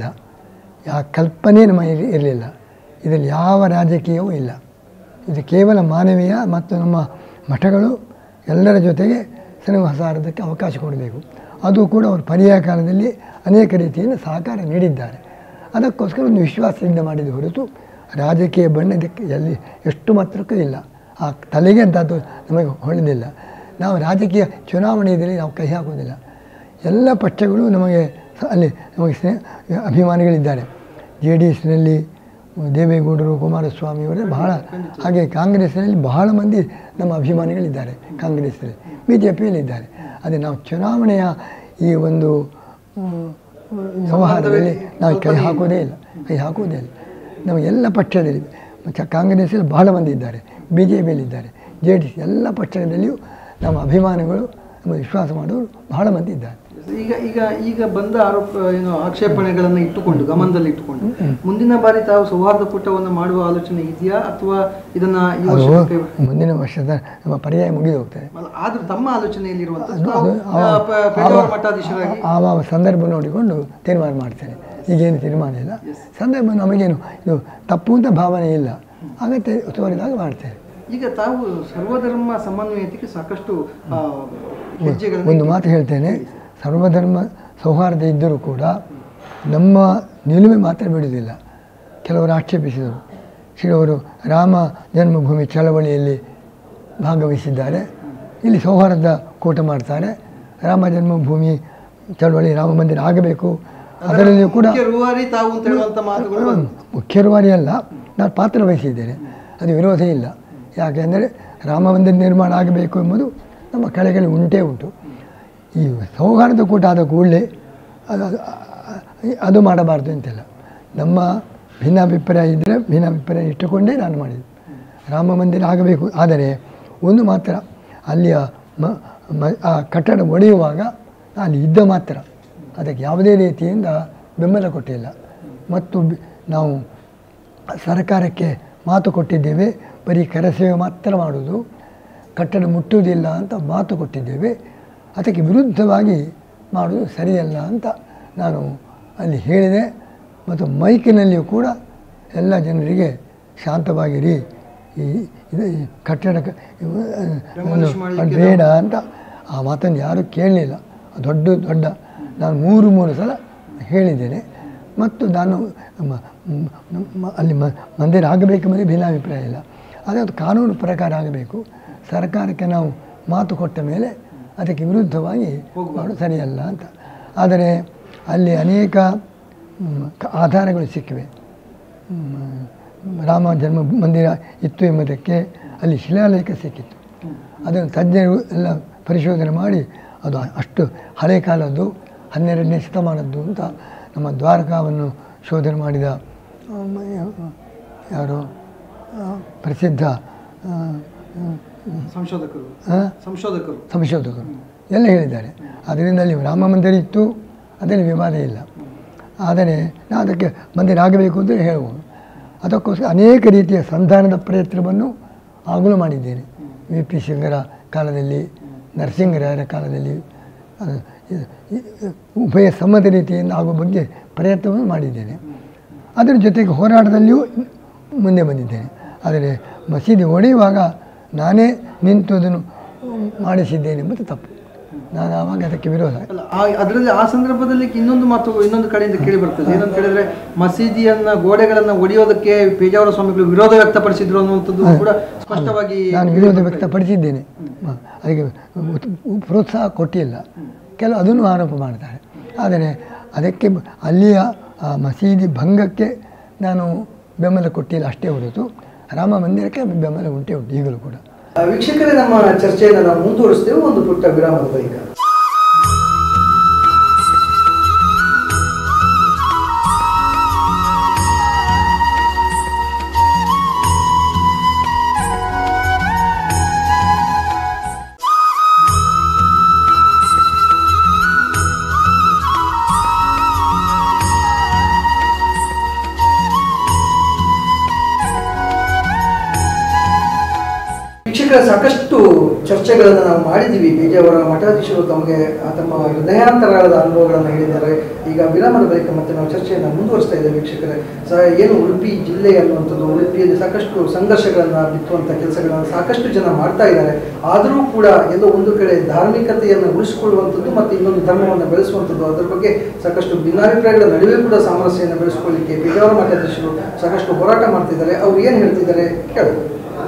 ಯಾ ಕಲ್ಪನೆ ನಮ್ಮ ಇರಲಿಲ್ಲ ಇದರಲ್ಲಿ ಯಾವ ರಾಜಕೀಯವೂ ಇಲ್ಲ ಇದು ಕೇವಲ ಮಾನವೀಯ ಮತ್ತು ನಮ್ಮ ಮಠಗಳು ಎಲ್ಲರ ಜೊತೆಗೆ ಶ್ರೀನಿವಾಸಾರದಕ್ಕೆ ಅವಕಾಶ ಕೊಡಬೇಕು ಅದು ಕೂಡ ಅವರು ಪರ್ಯಾಯ ಕಾಲದಲ್ಲಿ ಅನೇಕ ರೀತಿಯಲ್ಲಿ ಸಹಕಾರ ನೀಡಿದ್ದಾರೆ ಅದಕ್ಕೋಸ್ಕರ ಒಂದು ವಿಶ್ವಾಸದಿಂದ ಮಾಡಿದ ಹೊರತು ರಾಜಕೀಯ ಬಣ್ಣ ಇದಕ್ಕೆ ಎಲ್ಲಿ ಎಷ್ಟು ಮಾತ್ರಕ್ಕೂ ಇಲ್ಲ ಆ ತಲೆಗೆ ಅಂತದ್ದು ನಮಗೆ ಹೊಳೆದಿಲ್ಲ ನಾವು ರಾಜಕೀಯ ಚುನಾವಣೆಯಲ್ಲಿ ನಾವು ಕೈ ಹಾಕೋದಿಲ್ಲ ಎಲ್ಲ ಪಕ್ಷಗಳು ನಮಗೆ ಸ- ಅಲ್ಲಿ ನಮಗೆ ಸ್ನೇಹ ಅಭಿಮಾನಿಗಳಿದ್ದಾರೆ ಜೆ ಡಿ ಎಸ್ನಲ್ಲಿ ದೇವೇಗೌಡರು ಕುಮಾರಸ್ವಾಮಿಯವರೇ ಬಹಳ ಹಾಗೆ ಕಾಂಗ್ರೆಸ್ನಲ್ಲಿ ಬಹಳ ಮಂದಿ ನಮ್ಮ ಅಭಿಮಾನಿಗಳಿದ್ದಾರೆ ಕಾಂಗ್ರೆಸ್ನಲ್ಲಿ ಬಿ ಜೆ ಪಿಯಲ್ಲಿದ್ದಾರೆ ಅದೇ ನಾವು ಚುನಾವಣೆಯ ಈ ಒಂದು ಮ್, ವ್ಯವಹಾರದಲ್ಲಿ ನಾವು ಕೈ ಹಾಕೋದೇ ಇಲ್ಲ ಕೈ ಹಾಕೋದೇ ಇಲ್ಲ ನಾವು ಎಲ್ಲ ಪಕ್ಷದಲ್ಲಿ ಮತ್ತು ಕಾಂಗ್ರೆಸ್ಸಲ್ಲಿ ಬಹಳ ಮಂದಿ ಇದ್ದಾರೆ ಬಿ ಜೆ ಪಿಯಲ್ಲಿದ್ದಾರೆ ಜೆ ಡಿ ಎಸ್ ಎಲ್ಲ ಪಕ್ಷದಲ್ಲಿಯೂ ನಮ್ಮ ಅಭಿಮಾನಿಗಳು ನಮ್ಮ ವಿಶ್ವಾಸ ಮಾಡೋರು ಬಹಳ ಮಂದಿ ಇದ್ದಾರೆ ಈಗ ಈಗ ಈಗ ಬಂದ ಆರೋಪ ಏನು ಆಕ್ಷೇಪಣೆಗಳನ್ನು ಇಟ್ಟುಕೊಂಡು ಗಮನದಲ್ಲಿ ಇಟ್ಟುಕೊಂಡು ಮುಂದಿನ ಬಾರಿ ತಾವು ಸೌಹಾರ್ದ ಕೂಟವನ್ನು ಮಾಡುವ ಆಲೋಚನೆ ಇದೆಯಾ ಅಥವಾ ಇದನ್ನ ಈ ಅದು ವರ್ಷಕ್ಕೆ ಮುಂದಿನ ವರ್ಷದ ನಮ್ಮ ಪರ್ಯಾಯ ಮುಗಿದು ಹೋಗ್ತದೆ ಅಲ್ಲ, ಆದ್ರೂ ತಮ್ಮ ಆಲೋಚನೆಯಲ್ಲಿರುವಂಥದ್ದು ಅದು ತಾವು, ಆ, ಪ- ಪೇಜಾವರ ಮಠಾಧೀಶರಾಗಿ ಆ ಆ ಸಂದರ್ಭ ನೋಡಿಕೊಂಡು ತೀರ್ಮಾನ ಮಾಡ್ತೇನೆ ಈಗೇನು ತೀರ್ಮಾನ ಇಲ್ಲ ಸಂದರ್ಭ ನಮಗೇನು ಇದು ತಪ್ಪು ಅಂತ ಭಾವನೆ ಇಲ್ಲ ಅಗತ್ಯ ತೋರಿದಾಗ ಮಾಡ್ತೇನೆ ಈಗ ತಾವು ಸರ್ವಧರ್ಮ ಸಮನ್ವಯತೆಗೆ ಸಾಕಷ್ಟು ಆ, ಹೆಜ್ಜೆಗಳನ್ನು ಒಂದು ಮಾತು ಹೇಳ್ತೇನೆ ಸರ್ವಧರ್ಮ ಸೌಹಾರ್ದ ಇದ್ದರೂ ಕೂಡ ನಮ್ಮ ನಿಲುಮೆ ಮಾತ್ರ ಬಿಡುವುದಿಲ್ಲ ಕೆಲವರು ಆಕ್ಷೇಪಿಸಿದರು ಶ್ರೀ ರಾಮ ಜನ್ಮಭೂಮಿ ಚಳವಳಿಯಲ್ಲಿ ಭಾಗವಹಿಸಿದ್ದಾರೆ ಇಲ್ಲಿ ಸೌಹಾರ್ದ ಕೂಟ ಮಾಡ್ತಾರೆ ರಾಮ ಜನ್ಮಭೂಮಿ ಚಳವಳಿ ರಾಮ ಮಂದಿರ ಆಗಬೇಕು ಅದರಲ್ಲಿಯೂ ಕೂಡ ಮುಖ್ಯ ರೂವಾರಿ ತಾವು ಅಂತ ಹೇಳುವಂತ ಮಾತುಗಳು ಬಂತು. ಮುಖ್ಯ ರೂವಾರಿ ಅಲ್ಲ ನಾನು ಪಾತ್ರ ವಹಿಸಿದ್ದೇನೆ ಅದು ವಿರೋಧ ಇಲ್ಲ ಯಾಕೆಂದರೆ ರಾಮ ಮಂದಿರ ನಿರ್ಮಾಣ ಆಗಬೇಕು ಎಂಬುದು ನಮ್ಮ ಕಳೆಗಳು ಉಂಟೇ ಉಂಟು ಈ ಸೌಹಾರ್ದ ಕೂಟ ಆದ ಕೂಡಲೇ ಅದು ಅದು- ಅದು ಮಾಡಬಾರ್ದು ಅಂತಿಲ್ಲ ನಮ್ಮ ಭಿನ್ನಾಭಿಪ್ರಾಯ ಇದ್ದರೆ ಭಿನ್ನಾಭಿಪ್ರಾಯ ಇಟ್ಟುಕೊಂಡೇ ನಾನು ಮಾಡಿದ್ದು ರಾಮ ಮಂದಿರ ಆಗಬೇಕು ಆದರೆ ಒಂದು ಮಾತ್ರ ಅಲ್ಲಿಯ ಮ ಮ- ಆ ಕಟ್ಟಡ ಒಡೆಯುವಾಗ ಅಲ್ಲಿ ಇದ್ದ ಮಾತ್ರ ಅದಕ್ಕೆ ಯಾವುದೇ ರೀತಿಯಿಂದ ಬೆಂಬಲ ಕೊಟ್ಟಿಲ್ಲ ಮತ್ತು ಬಿ- ನಾವು ಸರ್ಕಾರಕ್ಕೆ ಮಾತು ಕೊಟ್ಟಿದ್ದೇವೆ ಬರೀ ಕರಸೇವೆ ಮಾತ್ರ ಮಾಡುವುದು ಕಟ್ಟಡ ಮುಟ್ಟುವುದಿಲ್ಲ ಅಂತ ಮಾತು ಕೊಟ್ಟಿದ್ದೇವೆ ಅದಕ್ಕೆ ವಿರುದ್ಧವಾಗಿ ಮಾಡುವುದು ಸರಿಯಲ್ಲ ಅಂತ ನಾನು ಅಲ್ಲಿ ಹೇಳಿದೆ ಮತ್ತು ಮೈಕಿನಲ್ಲಿಯೂ ಕೂಡ ಎಲ್ಲ ಜನರಿಗೆ ಶಾಂತವಾಗಿರಿ ಈ ಇದು ಈ ಕಟ್ಟಡ ಕ- ಇವು, Demolish ಅಹ್, ಮಾಡ್ಲಿಕ್ಕೆ ಬೇಡ ಅಂತ ಆ ಮಾತನ್ನು ಯಾರೂ ಕೇಳಲಿಲ್ಲ ದೊಡ್ಡ ದೊಡ್ಡ ನಾನು ಮೂರು ಮೂರು ಸಲ ಹೇಳಿದ್ದೇನೆ ಮತ್ತು ನಾನು ಮ- ಮ- ಮ- ಅಲ್ಲಿ ಮ ಮಂದಿರ ಆಗಬೇಕೆಂಬುದೇ ಭಿನ್ನಾಭಿಪ್ರಾಯ ಇಲ್ಲ ಆದರೆ ಅದು ಕಾನೂನು ಪ್ರಕಾರ ಆಗಬೇಕು ಸರ್ಕಾರಕ್ಕೆ ನಾವು ಮಾತು ಕೊಟ್ಟ ಮೇಲೆ ಅದಕ್ಕೆ ವಿರುದ್ಧವಾಗಿ ಮಾಡೋದು ಸರಿಯಲ್ಲ ಅಂತ ಆದರೆ ಅಲ್ಲಿ ಅನೇಕ ಮ್, ಕ- ಆಧಾರಗಳು ಸಿಕ್ಕಿವೆ ಮ್, ರಾಮ ಜನ್ಮ ಮಂದಿರ ಇತ್ತು ಎಂಬುದಕ್ಕೆ ಅಲ್ಲಿ ಶಿಲಾಲೇಖ ಸಿಕ್ಕಿತ್ತು ಅದನ್ನು ತಜ್ಞರು ಎಲ್ಲ ಪರಿಶೋಧನೆ ಮಾಡಿ ಅದು ಅಷ್ಟು ಹಳೆ ಕಾಲದ್ದು ಹನ್ನೆರಡನೇ ಶತಮಾನದ್ದು ಅಂತ ನಮ್ಮ ದ್ವಾರಕಾವನ್ನು ಶೋಧನೆ ಮಾಡಿದ ಆ, ಮ- ಯಾರು ಆ, ಪ್ರಸಿದ್ಧ ಆ, ಸಂಶೋಧಕರು ಆ, ಸಂಶೋಧಕರು ಸಂಶೋಧಕರು ಎಲ್ಲ ಹೇಳಿದ್ದಾರೆ ಅದರಿಂದ ಅಲ್ಲಿ ರಾಮ ಮಂದಿರ ಇತ್ತು ಅದರಲ್ಲಿ ವಿವಾದ ಇಲ್ಲ ಆದರೆ ನಾನು ಅದಕ್ಕೆ ಮಂದಿರ ಆಗಬೇಕು ಅಂತ ಹೇಳುವುದು ಅದಕ್ಕೋಸ್ಕರ ಅನೇಕ ರೀತಿಯ ಸಂಧಾನದ ಪ್ರಯತ್ನವನ್ನು ಆಗಲೂ ಮಾಡಿದ್ದೇನೆ ವಿ ಪಿ ಸಿಂಗರ ಕಾಲದಲ್ಲಿ ನರಸಿಂಗರಾಯರ ಕಾಲದಲ್ಲಿ ಅದು ಇದು- ಇದು ಉಭಯ ಸಮ್ಮತ ರೀತಿಯಿಂದ ಆಗುವ ಬಗ್ಗೆ ಪ್ರಯತ್ನವನ್ನು ಮಾಡಿದ್ದೇನೆ ಅದರ ಜೊತೆಗೆ ಹೋರಾಟದಲ್ಲಿಯೂ ಮುಂದೆ ಬಂದಿದ್ದೇನೆ ಆದರೆ ಮಸೀದಿ ಒಡೆಯುವಾಗ ನಾನೇ ನಿಂತು ಅದನ್ನು ಮಾಡಿಸಿದ್ದೇನೆ ಎಂಬುದು ತಪ್ಪು ನಾನು ಆವಾಗ ಅದಕ್ಕೆ ವಿರೋಧ ಅಲ್ಲ ಆ- ಅದರಲ್ಲಿ ಆ ಸಂದರ್ಭದಲ್ಲಿ ಇನ್ನೊಂದು ಮಾತು ಇನ್ನೊಂದು ಕಡೆಯಿಂದ ಕೇಳಿ ಬರ್ತದೆ ಏನಂತ ಹೇಳಿದ್ರೆ ಮಸೀದಿಯನ್ನ ಗೋಡೆಗಳನ್ನ ಒಡೆಯೋದಕ್ಕೆ ಪೇಜಾವರ ಸ್ವಾಮಿಗಳು ವಿರೋಧ ವ್ಯಕ್ತಪಡಿಸಿದ್ರು ಅನ್ನುವಂಥದ್ದು ಕೂಡ ಸ್ಪಷ್ಟವಾಗಿ ನಾನು ವಿರೋಧ ವ್ಯಕ್ತಪಡಿಸಿದ್ದೇನೆ ಮ- ಅದಕ್ಕೆ ಉತ್- ಪ್ರೋತ್ಸಾಹ ಕೊಟ್ಟಿಲ್ಲ ಕೆಲವು ಅದನ್ನು ಆರೋಪ ಮಾಡ್ತಾರೆ ಆದರೆ ಅದಕ್ಕೆ ಬ- ಅಲ್ಲಿಯ ಆ ಮಸೀದಿ ಭಂಗಕ್ಕೆ ನಾನು ಬೆಂಬಲ ಕೊಟ್ಟಿಲ್ಲ ಅಷ್ಟೇ ಹೊರತು ರಾಮ ಮಂದಿರಕ್ಕೆ ಬೆಂಬಲ ಉಂಟೇ ಉಂಟು ಈಗಲೂ ಕೂಡ ಆ, ವೀಕ್ಷಕರೇ ನಮ್ಮ ಚರ್ಚೆಯನ್ನು ನಾವು ಮುಂದುವರಿಸ್ತೇವೆ ಒಂದು ಪುಟ್ಟ ವಿರಾಮದ ಬಳಿಕ ವೀಕ್ಷಕರ ಸಾಕಷ್ಟು ಚರ್ಚೆಗಳನ್ನು ನಾವು ಮಾಡಿದ್ದೀವಿ ಬಿಜೆಯವರ ಮಠಾಧೀಶರು ತಮಗೆ ಆ ತಮ್ಮ ಹೃದಯಾಂತರಾಳದ ಅನುಭವಗಳನ್ನು ಹೇಳಿದ್ದಾರೆ ಈಗ ವಿರಾಮದ ಬಳಿಕ ಮತ್ತೆ ನಾವು ಚರ್ಚೆಯನ್ನು ಮುಂದುವರಿಸ್ತಾ ಇದ್ದೇವೆ ವೀಕ್ಷಕರೇ ಸ ಏನು ಉಡುಪಿ ಜಿಲ್ಲೆ ಅನ್ನುವಂಥದ್ದು ಉಡುಪಿಯಲ್ಲಿ ಸಾಕಷ್ಟು ಸಂಘರ್ಷಗಳನ್ನು ಬಿತ್ತುವಂಥ ಕೆಲಸಗಳನ್ನು ಸಾಕಷ್ಟು ಜನ ಮಾಡ್ತಾ ಇದ್ದಾರೆ ಆದರೂ ಕೂಡ ಎಲ್ಲೋ ಒಂದು ಕಡೆ ಧಾರ್ಮಿಕತೆಯನ್ನು ಉಳಿಸಿಕೊಳ್ಳುವಂಥದ್ದು ಮತ್ತು ಇನ್ನೊಂದು ಧರ್ಮವನ್ನು ಬೆಳೆಸುವಂಥದ್ದು ಅದರ ಬಗ್ಗೆ ಸಾಕಷ್ಟು ಭಿನ್ನಾಭಿಪ್ರಾಯಗಳ ನಡುವೆ ಕೂಡ ಸಾಮರಸ್ಯವನ್ನು ಬೆಳೆಸಿಕೊಳ್ಳಿಕ್ಕೆ ಬಿಜಾವರ ಮಠಾಧೀಶರು ಸಾಕಷ್ಟು ಹೋರಾಟ ಮಾಡ್ತಿದ್ದಾರೆ ಅವ್ರು ಏನು ಹೇಳ್ತಿದ್ದಾರೆ ಕೇಳಬೇಕು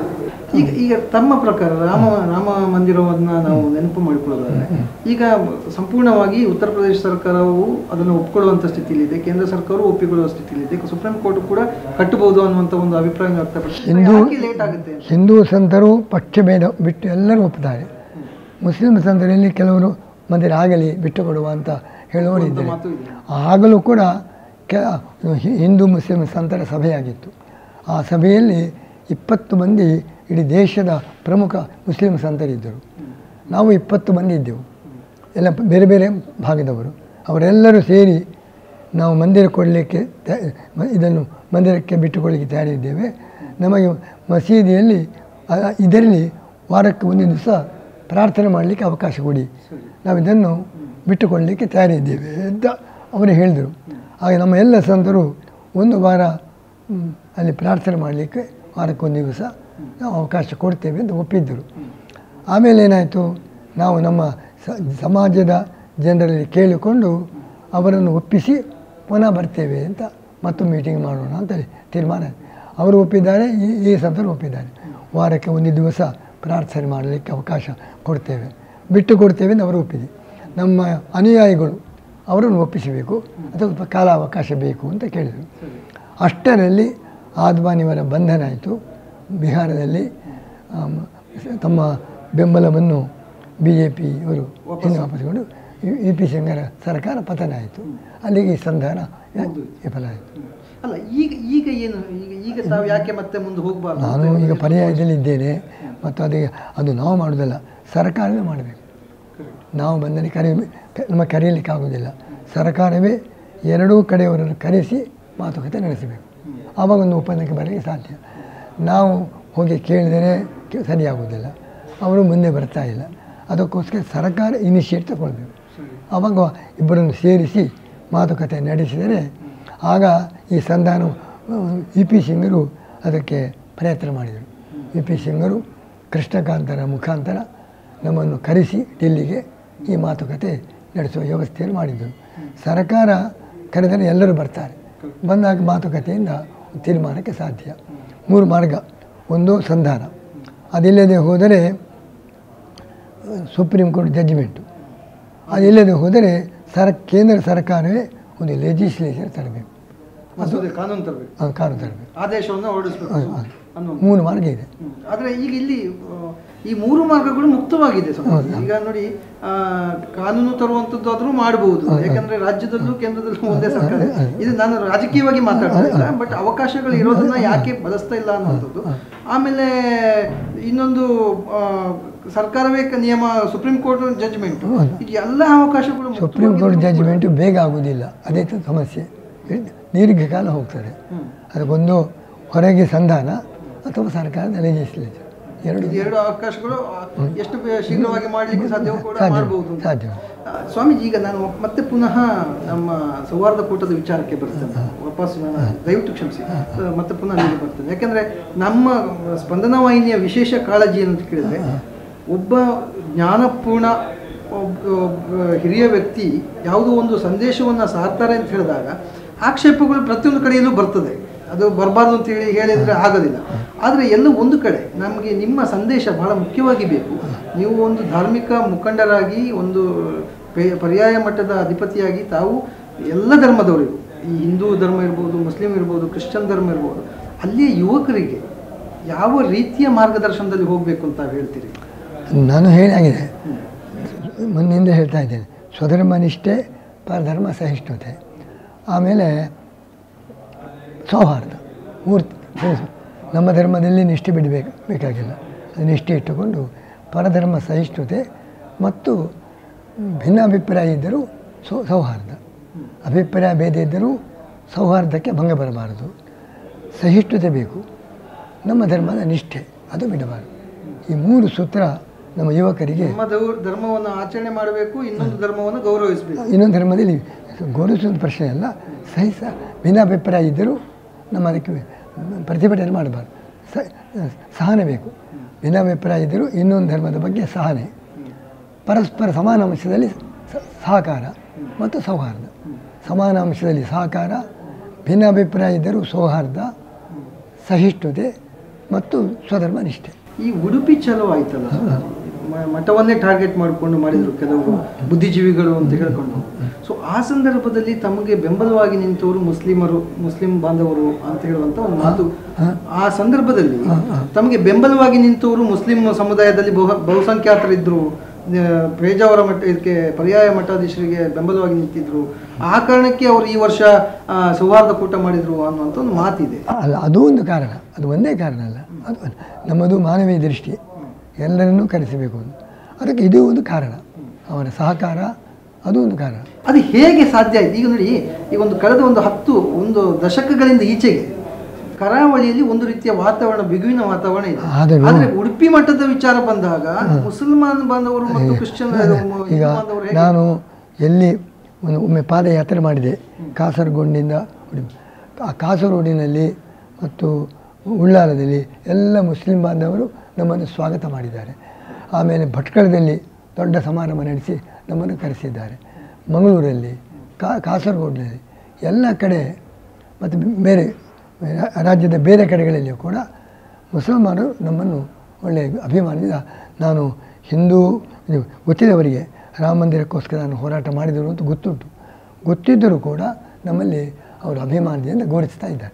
ಈಗ ಈಗ ತಮ್ಮ ಪ್ರಕಾರ ರಾಮ ರಾಮ ಮಂದಿರವನ್ನ ನಾವು ನೆನಪು ಮಾಡಿಕೊಳ್ಳೋದಾದ್ರೆ ಈಗ ಸಂಪೂರ್ಣವಾಗಿ ಉತ್ತರ ಪ್ರದೇಶ ಸರ್ಕಾರವು ಅದನ್ನು ಒಪ್ಕೊಳ್ಳುವಂಥ ಸ್ಥಿತಿಯಲ್ಲಿದೆ ಕೇಂದ್ರ ಸರ್ಕಾರವು ಒಪ್ಪಿಕೊಳ್ಳುವ ಸ್ಥಿತಿಯಲ್ಲಿದೆ ಸುಪ್ರೀಂ ಕೋರ್ಟ್ ಕೂಡ ಕಟ್ಟಬಹುದು ಅನ್ನುವಂಥ ಒಂದು ಅಭಿಪ್ರಾಯ ವ್ಯಕ್ತಪಡಿಸಿದೆ ಹಿಂದೂ ಯಾಕೆ ಲೇಟ್ ಆಗುತ್ತೆ ಅಂತ? ಹಿಂದೂ ಸಂತರು ಪಕ್ಷಭೇದ ಬಿಟ್ಟು ಎಲ್ಲರೂ ಒಪ್ಪುತ್ತಾರೆ ಮುಸ್ಲಿಂ ಸಂತರಲ್ಲಿ ಕೆಲವರು ಮಂದಿರ ಆಗಲಿ ಬಿಟ್ಟು ಕೊಡುವ ಅಂತ ಹೇಳುವವರು ಒಂದು ಇದ್ದಾರೆ ಮಾತು ಇದೆ ಆಗಲೂ ಕೂಡ ಕೆ ಹಿ- ಹಿಂದೂ ಮುಸ್ಲಿಂ ಸಂತರ ಸಭೆಯಾಗಿತ್ತು ಆ ಸಭೆಯಲ್ಲಿ ಇಪ್ಪತ್ತು ಮಂದಿ ಇಡೀ ದೇಶದ ಪ್ರಮುಖ ಮುಸ್ಲಿಂ ಸಂತರಿದ್ದರು ನಾವು ಇಪ್ಪತ್ತು ಮಂದಿ ಇದ್ದೆವು ಎಲ್ಲ ಬೇರೆ ಬೇರೆ ಭಾಗದವರು ಅವರೆಲ್ಲರೂ ಸೇರಿ ನಾವು ಮಂದಿರ ಕೊಡಲಿಕ್ಕೆ ತ- ಮ- ಇದನ್ನು ಮಂದಿರಕ್ಕೆ ಬಿಟ್ಟುಕೊಳ್ಳಿಕ್ಕೆ ತಯಾರಿದ್ದೇವೆ ನಮಗೆ ಮಸೀದಿಯಲ್ಲಿ ಅ- ಇದರಲ್ಲಿ ವಾರಕ್ಕೆ ಒಂದು ದಿವಸ ಪ್ರಾರ್ಥನೆ ಮಾಡಲಿಕ್ಕೆ ಅವಕಾಶ ಕೊಡಿ ನಾವು ಇದನ್ನು ಬಿಟ್ಟುಕೊಳ್ಳಲಿಕ್ಕೆ ತಯಾರಿದ್ದೇವೆ ಅಂತ ಅವರು ಹೇಳಿದರು ಆಗ ನಮ್ಮ ಎಲ್ಲ ಸಂತರು ಒಂದು ವಾರ ಮ್, ಅಲ್ಲಿ ಪ್ರಾರ್ಥನೆ ಮಾಡಲಿಕ್ಕೆ ವಾರಕ್ಕೊಂದು ದಿವಸ ನಾವು ಅವಕಾಶ ಕೊಡ್ತೇವೆ ಅಂತ ಒಪ್ಪಿದ್ದರು ಆಮೇಲೆ ಏನಾಯಿತು ನಾವು ನಮ್ಮ ಸ ಸಮಾಜದ ಜನರಲ್ಲಿ ಕೇಳಿಕೊಂಡು ಅವರನ್ನು ಒಪ್ಪಿಸಿ ಪುನಃ ಬರ್ತೇವೆ ಅಂತ ಮತ್ತೊಂದು ಮೀಟಿಂಗ್ ಮಾಡೋಣ ಅಂತ ತೀರ್ಮಾನ ಆಯ್ತು. ಅವರು ಒಪ್ಪಿದ್ದಾರೆ ಈ ಈ ಸಂತರು ಒಪ್ಪಿದ್ದಾರೆ ವಾರಕ್ಕೆ ಒಂದು ದಿವಸ ಪ್ರಾರ್ಥನೆ ಮಾಡಲಿಕ್ಕೆ ಅವಕಾಶ ಕೊಡ್ತೇವೆ ಬಿಟ್ಟು ಕೊಡ್ತೇವೆ ಅಂತ ಅವರು ಒಪ್ಪಿದೆ ನಮ್ಮ ಅನುಯಾಯಿಗಳು ಅವರನ್ನು ಒಪ್ಪಿಸಬೇಕು ಅಥವಾ ಸ್ವಲ್ಪ ಕಾಲಾವಕಾಶ ಬೇಕು ಅಂತ ಕೇಳಿದರು ಅಷ್ಟರಲ್ಲಿ ಆದ್ವಾನಿಯವರ ಬಂಧನ ಆಯಿತು ಬಿಹಾರದಲ್ಲಿ ಆಮ್, ತಮ್ಮ ಬೆಂಬಲವನ್ನು ಬಿ ಜೆ ಪಿಯವರು ಹಿಂದೆ ವಾಪಸ್ಕೊಂಡು ಯು ಪಿ ಸಿಂಗರ ಸರ್ಕಾರ ಪತನ ಆಯಿತು ಅಲ್ಲಿಗೆ ಈ ಸಂಧಾನ ವಿಫಲ ಆಯಿತು ಅಲ್ಲ ಈಗ ಈಗ ಏನು ಈಗ ಈಗ ತಾವು ಯಾಕೆ ಮತ್ತೆ ಮುಂದೆ ಹೋಗಬಾರ್ದು ನಾನು ಈಗ ಪರ್ಯಾಯದಲ್ಲಿ ಇದ್ದೇನೆ ಮತ್ತು ಅದು ಅದು ನಾವು ಮಾಡೋದಲ್ಲ ಸರ್ಕಾರವೇ ಮಾಡಬೇಕು ನಾವು ಬಂದರೆ ಕರೆ ನಮ್ಮ ಕರೆಯಲಿಕ್ಕೆ ಆಗೋದಿಲ್ಲ ಸರ್ಕಾರವೇ ಎರಡೂ ಕಡೆಯವರನ್ನು ಕರೆಸಿ ಮಾತುಕತೆ ನಡೆಸಬೇಕು ಆವಾಗ ಒಂದು ಒಪ್ಪಂದಕ್ಕೆ ಬರಲಿಕ್ಕೆ ಸಾಧ್ಯ ನಾವು ಹೋಗಿ ಕೇಳಿದರೆ ಕೆ- ಸರಿಯಾಗೋದಿಲ್ಲ ಅವರು ಮುಂದೆ ಬರ್ತಾ ಇಲ್ಲ ಅದಕ್ಕೋಸ್ಕರ ಸರ್ಕಾರ ಇನಿಷಿಯೇಟ್ ತಗೊಳ್ಬೇಕು ಆವಾಗ ಇಬ್ಬರನ್ನು ಸೇರಿಸಿ ಮಾತುಕತೆ ನಡೆಸಿದರೆ ಆಗ ಈ ಸಂಧಾನ ಇ ಪಿ ಸಿಂಗರು ಅದಕ್ಕೆ ಪ್ರಯತ್ನ ಮಾಡಿದರು ಇ ಪಿ ಸಿಂಗರು ಕೃಷ್ಣಕಾಂತರ ಮುಖಾಂತರ ನಮ್ಮನ್ನು ಕರೆಸಿ ಡೆಲ್ಲಿಗೆ ಈ ಮಾತುಕತೆ ನಡೆಸುವ ವ್ಯವಸ್ಥೆಯನ್ನು ಮಾಡಿದರು ಸರ್ಕಾರ ಕರೆದರೆ ಎಲ್ಲರೂ ಬರ್ತಾರೆ ಬಂದಾಗ ಮಾತುಕತೆಯಿಂದ ತೀರ್ಮಾನಕ್ಕೆ ಸಾಧ್ಯ ಮೂರು ಮಾರ್ಗ ಒಂದು ಸಂಧಾನ ಅದಿಲ್ಲದೆ ಹೋದರೆ ಸುಪ್ರೀಂ ಕೋರ್ಟ್ ಜಡ್ಜ್ಮೆಂಟು ಅದಿಲ್ಲದೆ ಹೋದರೆ ಸರ್ ಕೇಂದ್ರ ಸರ್ಕಾರವೇ ಒಂದು ಲೆಜಿಸ್ಲೇಚರ್ ತರಬೇಕು ಮಸೂದೆ ಕಾನೂನು ತರಬೇಕು ಆ, ಕಾನೂನು ತರಬೇಕು ಆದೇಶವನ್ನು ಹೊರಡಿಸಬೇಕು ಅನ್ನೋ ಮೂರು ಮಾರ್ಗ ಇದೆ ಹ್ಮ್. ಆದ್ರೆ ಈಗ ಇಲ್ಲಿ ಆ, ಈ ಮೂರು ಮಾರ್ಗಗಳು ಮುಕ್ತವಾಗಿದೆ ಸ್ವಾಮಿ. ಈಗ ನೋಡಿ ಆ, ಕಾನೂನು ತರುವಂತದ್ದಾದ್ರೂ ಮಾಡಬಹುದು ಯಾಕಂದ್ರೆ ರಾಜ್ಯದಲ್ಲೂ ಕೇಂದ್ರದಲ್ಲೂ ಒಂದೇ ಸರ್ಕಾರ ಇದು ನಾನು ರಾಜಕೀಯವಾಗಿ ಮಾತಾಡ್ತಾ ಇಲ್ಲ ಬಟ್ ಅವಕಾಶಗಳು ಇರೋದನ್ನ ಯಾಕೆ ಬಳಸ್ತಾ ಇಲ್ಲ ಅನ್ನುವಂಥದ್ದು ಆಮೇಲೆ ಇನ್ನೊಂದು ಆ, ಸರ್ಕಾರವೇ ಕ- ನಿಯಮ ಸುಪ್ರೀಂ ಕೋರ್ಟ್ ಜಡ್ಜ್ಮೆಂಟ್ ಇದು ಎಲ್ಲ ಅವಕಾಶಗಳು ಸುಪ್ರೀಂ ಕೋರ್ಟ್ ಜಡ್ಜ್ಮೆಂಟು ಬೇಗ ಆಗೋದಿಲ್ಲ ಅದೇ ತ- ಸಮಸ್ಯೆ ದೀರ್ಘಕಾಲ ಹೋಗ್ತದೆ ಅದಕ್ಕೊಂದು ಹೊರಗೆ ಸಂಧಾನ ಅಥವಾ ಸರ್ಕಾರದ ಲೆಜಿಸ್ಲೇಚರ್ ಎರಡು ಇದು ಎರಡು ಅವಕಾಶಗಳು ಆ, ಎಷ್ಟು ಬೇ- ಶೀಘ್ರವಾಗಿ ಮಾಡಲಿಕ್ಕೆ ಸಾಧ್ಯವೋ ಕೂಡ ಸಾಧ್ಯ ಮಾಡಬಹುದು ಅಂತ. ಸಾಧ್ಯ ಆ, ಸ್ವಾಮೀಜಿ ಈಗ ನಾನು ಮತ್ತೆ ಪುನಃ ನಮ್ಮ ಸೌಹಾರ್ದ ಕೂಟದ ವಿಚಾರಕ್ಕೆ ಬರ್ತೇನೆ ವಾಪಸ್ ನಾನು ದಯವಿಟ್ಟು ಕ್ಷಮಿಸಿ ಆ, ಮತ್ತೆ ಪುನಃ ಅಲ್ಲಿಗೆ ಬರ್ತೇನೆ ಯಾಕಂದ್ರೆ ನಮ್ಮ ಸ್ಪಂದನ ವಾಹಿನಿಯ ವಿಶೇಷ ಕಾಳಜಿ ಏನಂತ ಕೇಳಿದ್ರೆ ಒಬ್ಬ ಜ್ಞಾನಪೂರ್ಣ ಒಬ್ಬ ಒಬ್ಬ ಹಿರಿಯ ವ್ಯಕ್ತಿ ಯಾವುದೋ ಒಂದು ಸಂದೇಶವನ್ನು ಸಾರ್ತಾರೆ ಅಂತ ಹೇಳಿದಾಗ ಆಕ್ಷೇಪಗಳು ಪ್ರತಿಯೊಂದು ಕಡೆಯಲ್ಲೂ ಬರ್ತದೆ ಅದು ಬರಬಾರ್ದು ಅಂತ ಹೇಳಿ ಹೇಳಿದ್ರೆ ಆಗೋದಿಲ್ಲ ಆದರೆ ಎಲ್ಲೋ ಒಂದು ಕಡೆ ನಮಗೆ ನಿಮ್ಮ ಸಂದೇಶ ಬಹಳ ಮುಖ್ಯವಾಗಿ ಬೇಕು ನೀವು ಒಂದು ಧಾರ್ಮಿಕ ಮುಖಂಡರಾಗಿ ಒಂದು ಪೆ- ಪರ್ಯಾಯ ಮಟ್ಟದ ಅಧಿಪತಿಯಾಗಿ ತಾವು ಎಲ್ಲ ಧರ್ಮದವರಿಗೂ ಈ ಹಿಂದೂ ಧರ್ಮ ಇರ್ಬೋದು ಮುಸ್ಲಿಂ ಇರ್ಬೋದು ಕ್ರಿಶ್ಚಿಯನ್ ಧರ್ಮ ಇರ್ಬೋದು ಅಲ್ಲಿಯ ಯುವಕರಿಗೆ ಯಾವ ರೀತಿಯ ಮಾರ್ಗದರ್ಶನದಲ್ಲಿ ಹೋಗಬೇಕು ಅಂತ ತಾವು ಹೇಳ್ತೀರಿ ನಾನು ಹೇಳಾಗಿದೆ ಮೊನ್ನೆಯಿಂದ ಹೇಳ್ತಾ ಇದ್ದೇನೆ ಸ್ವಧರ್ಮ ನಿಷ್ಠೆ ಪರಧರ್ಮ ಸಹಿಷ್ಣುತೆ ಆಮೇಲೆ ಸೌಹಾರ್ದ ಮೂರ್ತಿ ನಮ್ಮ ಧರ್ಮದಲ್ಲಿ ನಿಷ್ಠೆ ಬಿಡಬೇಕು ಬೇಕಾಗಿಲ್ಲ ಅದು ನಿಷ್ಠೆ ಇಟ್ಟುಕೊಂಡು ಪರಧರ್ಮ ಸಹಿಷ್ಣುತೆ ಮತ್ತು ಭಿನ್ನಾಭಿಪ್ರಾಯ ಇದ್ದರೂ ಸೌ ಸೌಹಾರ್ದ ಅಭಿಪ್ರಾಯ ಭೇದ ಇದ್ದರೂ ಸೌಹಾರ್ದಕ್ಕೆ ಭಂಗ ಬರಬಾರದು ಸಹಿಷ್ಣುತೆ ಬೇಕು ನಮ್ಮ ಧರ್ಮದ ನಿಷ್ಠೆ ಅದು ಬಿಡಬಾರದು ಈ ಮೂರು ಸೂತ್ರ ನಮ್ಮ ಯುವಕರಿಗೆ ನಮ್ಮ ದೌ- ಧರ್ಮವನ್ನು ಆಚರಣೆ ಮಾಡಬೇಕು ಇನ್ನೊಂದು ಧರ್ಮವನ್ನು ಗೌರವಿಸಬೇಕು ಇನ್ನೊಂದು ಧರ್ಮದಲ್ಲಿ ಗೌರವಿಸುವಂಥ ಪ್ರಶ್ನೆ ಅಲ್ಲ ಸಹಿಸ ಭಿನ್ನಾಭಿಪ್ರಾಯ ಇದ್ದರೂ ನಮ್ಮ ಅದಕ್ಕೆ ಪ್ರತಿಭಟನೆ ಮಾಡಬಾರ್ದು ಸ ಸಹನೆ ಬೇಕು ಭಿನ್ನಾಭಿಪ್ರಾಯ ಇದ್ದರೂ ಇನ್ನೊಂದು ಧರ್ಮದ ಬಗ್ಗೆ ಸಹನೆ ಪರಸ್ಪರ ಸಮಾನ ಅಂಶದಲ್ಲಿ ಸ- ಸಹಕಾರ ಮತ್ತು ಸೌಹಾರ್ದ ಸಮಾನ ಅಂಶದಲ್ಲಿ ಸಹಕಾರ ಭಿನ್ನಾಭಿಪ್ರಾಯ ಇದ್ದರೂ ಸೌಹಾರ್ದ ಸಹಿಷ್ಣುತೆ ಮತ್ತು ಸ್ವಧರ್ಮ ನಿಷ್ಠೆ ಈ ಉಡುಪಿ ಚಲೋ ಆಯ್ತಲ್ಲ ಮ- ಮಠವನ್ನೇ ಟಾರ್ಗೆಟ್ ಮಾಡಿಕೊಂಡು ಮಾಡಿದ್ರು ಕೆಲವರು ಬುದ್ಧಿಜೀವಿಗಳು ಅಂತ ಹೇಳ್ಕೊಂಡು ಸೊ ಆ ಸಂದರ್ಭದಲ್ಲಿ ತಮಗೆ ಬೆಂಬಲವಾಗಿ ನಿಂತವರು ಮುಸ್ಲಿಮರು ಮುಸ್ಲಿಂ ಬಾಂಧವರು ಅಂತ ಹೇಳುವಂತ ಒಂದು ಮಾತು ಆ ಸಂದರ್ಭದಲ್ಲಿ ತಮಗೆ ಬೆಂಬಲವಾಗಿ ನಿಂತವರು ಮುಸ್ಲಿಂ ಸಮುದಾಯದಲ್ಲಿ ಬಹು ಬಹುಸಂಖ್ಯಾತರಿದ್ರು ಆ, ಪೇಜಾವರ ಮಠ ಇದಕ್ಕೆ ಪರ್ಯಾಯ ಮಠಾಧೀಶರಿಗೆ ಬೆಂಬಲವಾಗಿ ನಿಂತಿದ್ರು ಆ ಕಾರಣಕ್ಕೆ ಅವರು ಈ ವರ್ಷ ಆ, ಸೌಹಾರ್ದ ಕೂಟ ಮಾಡಿದ್ರು ಅನ್ನುವಂಥ ಒಂದು ಮಾತಿದೆ ಅಲ್ಲ ಅದು ಒಂದು ಕಾರಣ ಅದು ಒಂದೇ ಕಾರಣ ಅಲ್ಲ ಅದು ನಮ್ಮದು ಮಾನವೀಯ ದೃಷ್ಟಿ ಎಲ್ಲರನ್ನೂ ಕರೆಸಬೇಕು ಅಂತ ಅದಕ್ಕೆ ಇದು ಒಂದು ಕಾರಣ ಅವರ ಸಹಕಾರ ಅದು ಒಂದು ಕಾರಣ ಅದು ಹೇಗೆ ಸಾಧ್ಯ ಆಯ್ತು ಈಗ ನೋಡಿ ಈಗ ಒಂದು ಕಳೆದ ಒಂದು ಹತ್ತು ಒಂದು ದಶಕಗಳಿಂದ ಈಚೆಗೆ ಕರಾವಳಿಯಲ್ಲಿ ಒಂದು ರೀತಿಯ ವಾತಾವರಣ ಬಿಗುವಿನ ವಾತಾವರಣ ಇದೆ ಆದರೂ- ಆದ್ರೆ ಉಡುಪಿ ಮಠದ ವಿಚಾರ ಬಂದಾಗ ಮುಸಲ್ಮಾನ್ ಬಾಂಧವರು ಮತ್ತು ಕ್ರಿಶ್ಚಿಯನ್ ಈಗ ಬಾಂಧವರು ಹೇಗೆ ನಾನು ಎಲ್ಲಿ ಒಂದು ಒಮ್ಮೆ ಪಾದಯಾತ್ರೆ ಮಾಡಿದೆ ಕಾಸರಗೋಡಿನಿಂದ ಉಡುಪಿ. ಆ ಕಾಸರಗೋಡಿನಲ್ಲಿ ಮತ್ತು ಉಳ್ಳಾಲದಲ್ಲಿ ಎಲ್ಲ ಮುಸ್ಲಿಂ ಬಾಂಧವರು ನಮ್ಮನ್ನು ಸ್ವಾಗತ ಮಾಡಿದ್ದಾರೆ ಆಮೇಲೆ ಭಟ್ಕಳದಲ್ಲಿ ದೊಡ್ಡ ಸಮಾರಂಭ ನಡೆಸಿ ನಮ್ಮನ್ನು ಕರೆಸಿದ್ದಾರೆ ಮಂಗಳೂರಲ್ಲಿ ಕಾ ಕಾಸರಗೋಡಿನಲ್ಲಿ ಎಲ್ಲ ಕಡೆ ಮತ್ತು ಬೇರೆ ರಾ- ರಾಜ್ಯದ ಬೇರೆ ಕಡೆಗಳಲ್ಲಿಯೂ ಕೂಡ ಮುಸಲ್ಮಾನರು ನಮ್ಮನ್ನು ಒಳ್ಳೆಯ ಅಭಿಮಾನದಿಂದ ನಾನು ಹಿಂದೂ ಇದು ಗೊತ್ತಿದ್ದವರಿಗೆ ರಾಮ ಮಂದಿರಕ್ಕೋಸ್ಕರ ನಾನು ಹೋರಾಟ ಮಾಡಿದರು ಅಂತ ಗೊತ್ತುಂಟು ಗೊತ್ತಿದ್ದರೂ ಕೂಡ ನಮ್ಮಲ್ಲಿ ಅವರು ಅಭಿಮಾನದಿಂದ ಗೌರವಿಸ್ತಾ ಇದ್ದಾರೆ